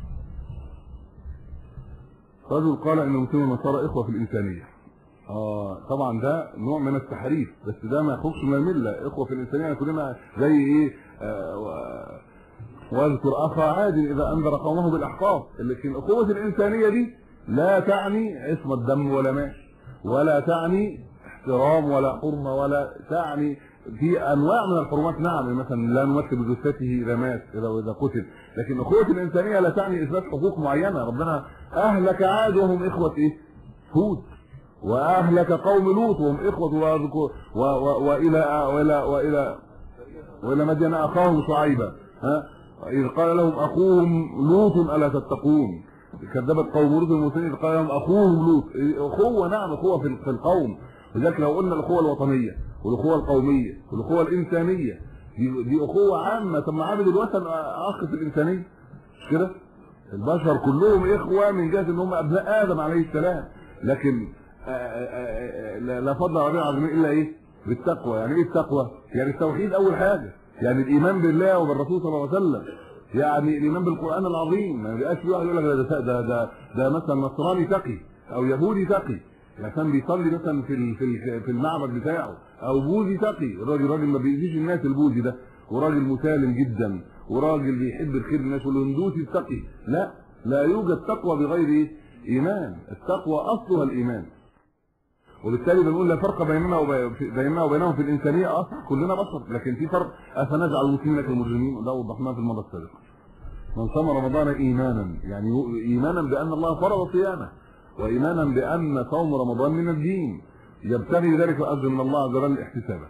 رجل قال ان المسلمين والنصارى اخوه في الانسانيه اه طبعا ده نوع من التحريف بس ده ما يخرجش من المله اخوه في الانسانيه كلنا زي ايه آه واذكر اخا عاد اذا انذر قومه بالاحقاف لكن الاخوه الانسانيه دي لا تعني عصمه دم ولا مال ولا تعني احترام ولا حرمه ولا تعني في انواع من الحرمات نعم مثلا لا نمثل بجثته اذا مات اذا اذا قتل لكن اخوه الانسانيه لا تعني اثبات حقوق معينه ربنا اهلك عاد وهم اخوه ايه هود واهلك قوم لوط وهم اخوه و... و... والى والى والى والى مدين اخاهم شعيبا ها اذ قال لهم اخوهم لوط الا تتقون كذبت قوم لوط المرسلين اذ قال لهم اخوهم لوط اخوه نعم اخوه في القوم لذلك لو قلنا الاخوه الوطنيه والاخوه القوميه والاخوه الانسانيه دي, دي اخوه عامه طب ما عابد الوثن اخ في الانسانيه مش كده البشر كلهم اخوه من جهه ان هم ابناء ادم عليه السلام لكن آآ آآ لا فضل على العظيم الا ايه بالتقوى يعني ايه التقوى يعني التوحيد اول حاجه يعني الايمان بالله وبالرسول صلى الله عليه وسلم يعني الايمان بالقران العظيم ما بيبقاش في واحد يقول لك ده ده ده, ده مثلا نصراني تقي او يهودي تقي عشان بيصلي مثلا في في في المعبد بتاعه او بوذي تقي الراجل راجل ما بيأذيش الناس البوذي ده وراجل مسالم جدا وراجل بيحب الخير للناس والهندوسي التقي لا لا يوجد تقوى بغير ايمان التقوى اصلها الايمان وبالتالي بنقول لا فرق بيننا وبي- في- بيننا وبينهم في الانسانيه اه كلنا بشر لكن في فرق افنجعل المسلمين كالمجرمين وده وضحناه في المره السابقه من صام رمضان ايمانا يعني يو- ايمانا بان الله فرض صيامه وايمانا بان صوم رمضان من الدين يبتغي ذلك الاجر من الله عز وجل احتسابا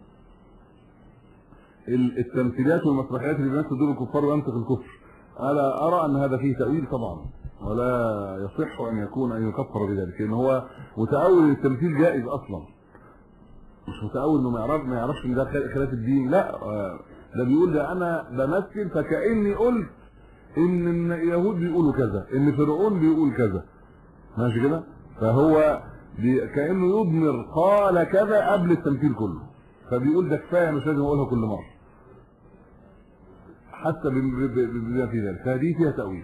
ال- التمثيليات والمسرحيات اللي بيمثل دور الكفار وينطق الكفر انا ارى ان هذا فيه تاويل طبعا ولا يصح ان يكون ان يكفر بذلك لان هو متاول التمثيل جائز اصلا مش متاول انه ما يعرف ما يعرفش ان ده خل- خلاف الدين لا آه، ده بيقول ده انا بمثل فكاني قلت ان إن اليهود بيقولوا كذا ان فرعون بيقول كذا ماشي كده فهو بي- كانه يضمر قال كذا قبل التمثيل كله فبيقول ده كفايه مش لازم اقولها كل مره حتى بم- ب- ب- بما في ذلك فهذه فيها تاويل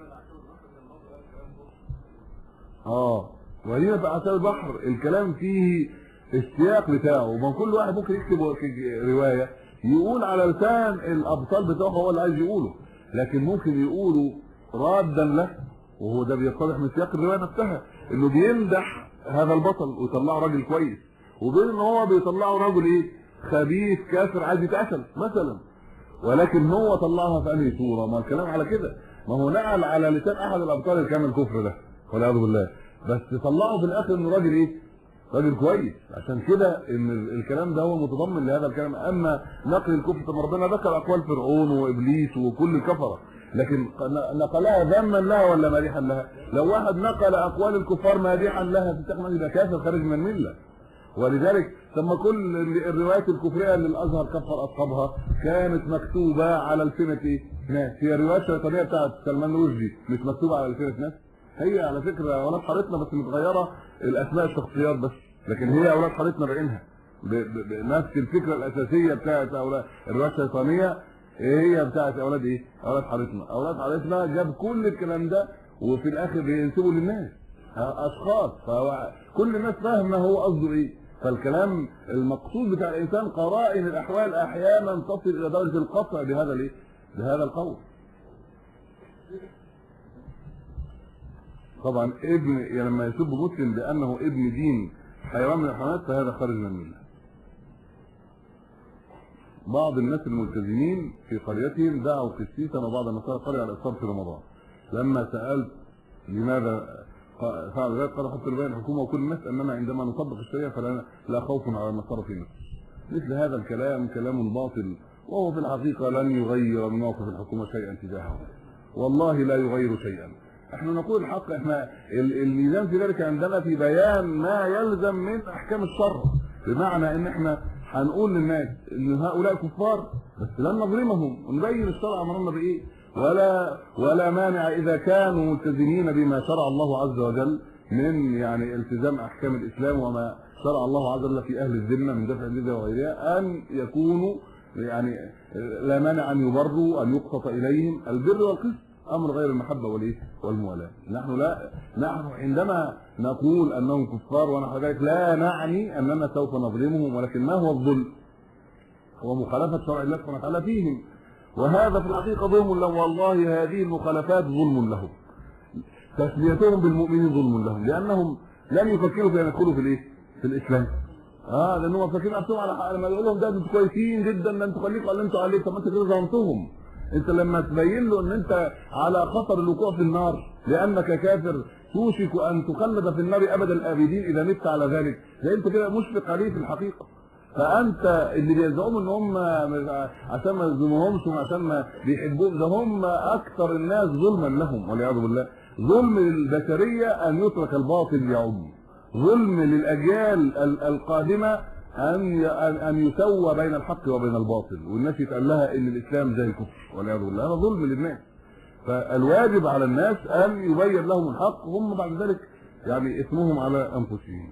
اه وهنا في اعتاب البحر الكلام فيه السياق بتاعه ما كل واحد ممكن يكتب روايه يقول على لسان الابطال بتوعه هو اللي عايز يقوله لكن ممكن يقولوا رادا له وهو ده بيتضح من سياق الروايه نفسها انه بيمدح هذا البطل ويطلعه راجل كويس وبين ان هو بيطلعه راجل ايه خبيث كافر عايز يتقتل مثلا ولكن هو طلعها في انهي صوره ما الكلام على كده ما هو نقل على لسان احد الابطال اللي كان الكفر ده والعياذ بالله بس طلعه في الاخر انه راجل ايه راجل كويس عشان كده ان ال- الكلام ده هو متضمن لهذا الكلام اما نقل الكفر طب ربنا ذكر اقوال فرعون وابليس وكل الكفره لكن ق- نقلها ذما لها ولا مادحا لها لو واحد نقل اقوال الكفار مادحا لها تستخدم يبقى كافر خارج من المله ولذلك ثم كل ال- الروايات الكفريه اللي الازهر كفر اصحابها كانت مكتوبه على السنه ايه؟ ناس هي الروايات الشيطانيه بتاعت سلمان رشدي مش مكتوبه على السنه ناس هي على فكره اولاد حارتنا بس متغيره الاسماء الشخصيات بس لكن هي اولاد حارتنا بعينها ب- ب- بنفس الفكره الاساسيه بتاعت اولاد الروايات الشيطانيه هي بتاعت اولاد ايه؟ اولاد حارتنا اولاد حارتنا جاب كل الكلام ده وفي الاخر بينسبوا للناس اشخاص فهو كل الناس فاهمه هو قصده ايه فالكلام المقصود بتاع الانسان قرائن الاحوال احيانا تصل الى درجه القطع بهذا الايه؟ بهذا القول. طبعا ابن يعني لما يسب مسلم بانه ابن دين حيوان من الحيوانات فهذا خارج من المله. بعض الناس الملتزمين في قريتهم دعوا قسيسا وبعض النصارى قرية على الافطار في رمضان. لما سالت لماذا فعل ذلك قال حتى يبين الحكومه وكل الناس اننا عندما نطبق الشريعه فلا لا خوف على النصارى في مصر. مثل هذا الكلام كلام باطل وهو في الحقيقه لن يغير من موقف الحكومه شيئا تجاهه. والله لا يغير شيئا. احنا نقول الحق احنا ال- الميزان في ذلك عندنا في بيان ما يلزم من احكام الشرع بمعنى ان احنا هنقول للناس ان هؤلاء كفار بس لن نظلمهم ونبين الشرع امرنا بايه ولا ولا مانع اذا كانوا ملتزمين بما شرع الله عز وجل من يعني التزام احكام الاسلام وما شرع الله عز وجل في اهل الذمه من دفع الجزيه وغيرها ان يكونوا يعني لا مانع ان يبروا ان يقسط اليهم البر والقسط امر غير المحبه والايه والموالاه نحن لا نحن عندما نقول انهم كفار ونحو ذلك لا نعني اننا سوف نظلمهم ولكن ما هو الظلم هو مخالفه شرع الله سبحانه وتعالى فيهم وهذا في الحقيقه ظلم لهم والله هذه المخالفات ظلم لهم تسميتهم بالمؤمنين ظلم لهم لانهم لم يفكروا في ان يدخلوا في الايه في الاسلام اه لانهم فاكرين نفسهم على حق لما يقول لهم ده انتوا كويسين جدا ده انتوا خليكم على اللي انتوا عليه طب ما انت كده ظلمتهم انت لما تبين له ان انت على خطر الوقوع في النار لانك كافر توشك ان تخلد في النار ابد الابدين اذا مت على ذلك ده انت كده مشفق عليه في الحقيقه فانت اللي بيزعموا ان هم عشان ما يظلمهمش وعشان ما بيحبوهم ده هم اكثر الناس ظلما لهم والعياذ بالله ظلم للبشريه ان يترك الباطل يعم ظلم للاجيال ال- القادمه ان ي- ان أن يسوى بين الحق وبين الباطل والناس يتقال لها ان الاسلام زي الكفر والعياذ بالله هذا ظلم للناس فالواجب على الناس ان يبين لهم الحق هم بعد ذلك يعني اسمهم على انفسهم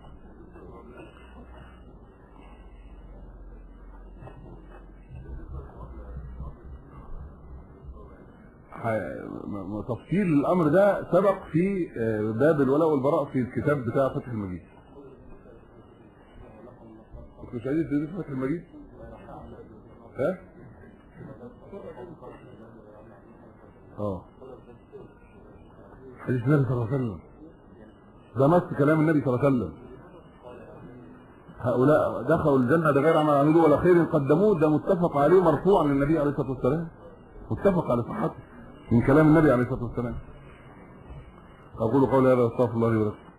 ح- م- م- تفصيل الامر ده سبق في آه، باب الولاء والبراء في الكتاب بتاع فتح المجيد انتوا مش عايزين تدرسوا فتح المجيد؟ ها؟ اه حديث النبي صلى الله عليه وسلم ده نص كلام النبي صلى الله عليه وسلم هؤلاء دخلوا الجنة بغير عمل عملوا ولا خير قدموه ده متفق عليه مرفوع عن النبي عليه الصلاة والسلام متفق على صحته من كلام النبي عليه الصلاة والسلام أقول قولي هذا أستغفر الله لي ولكم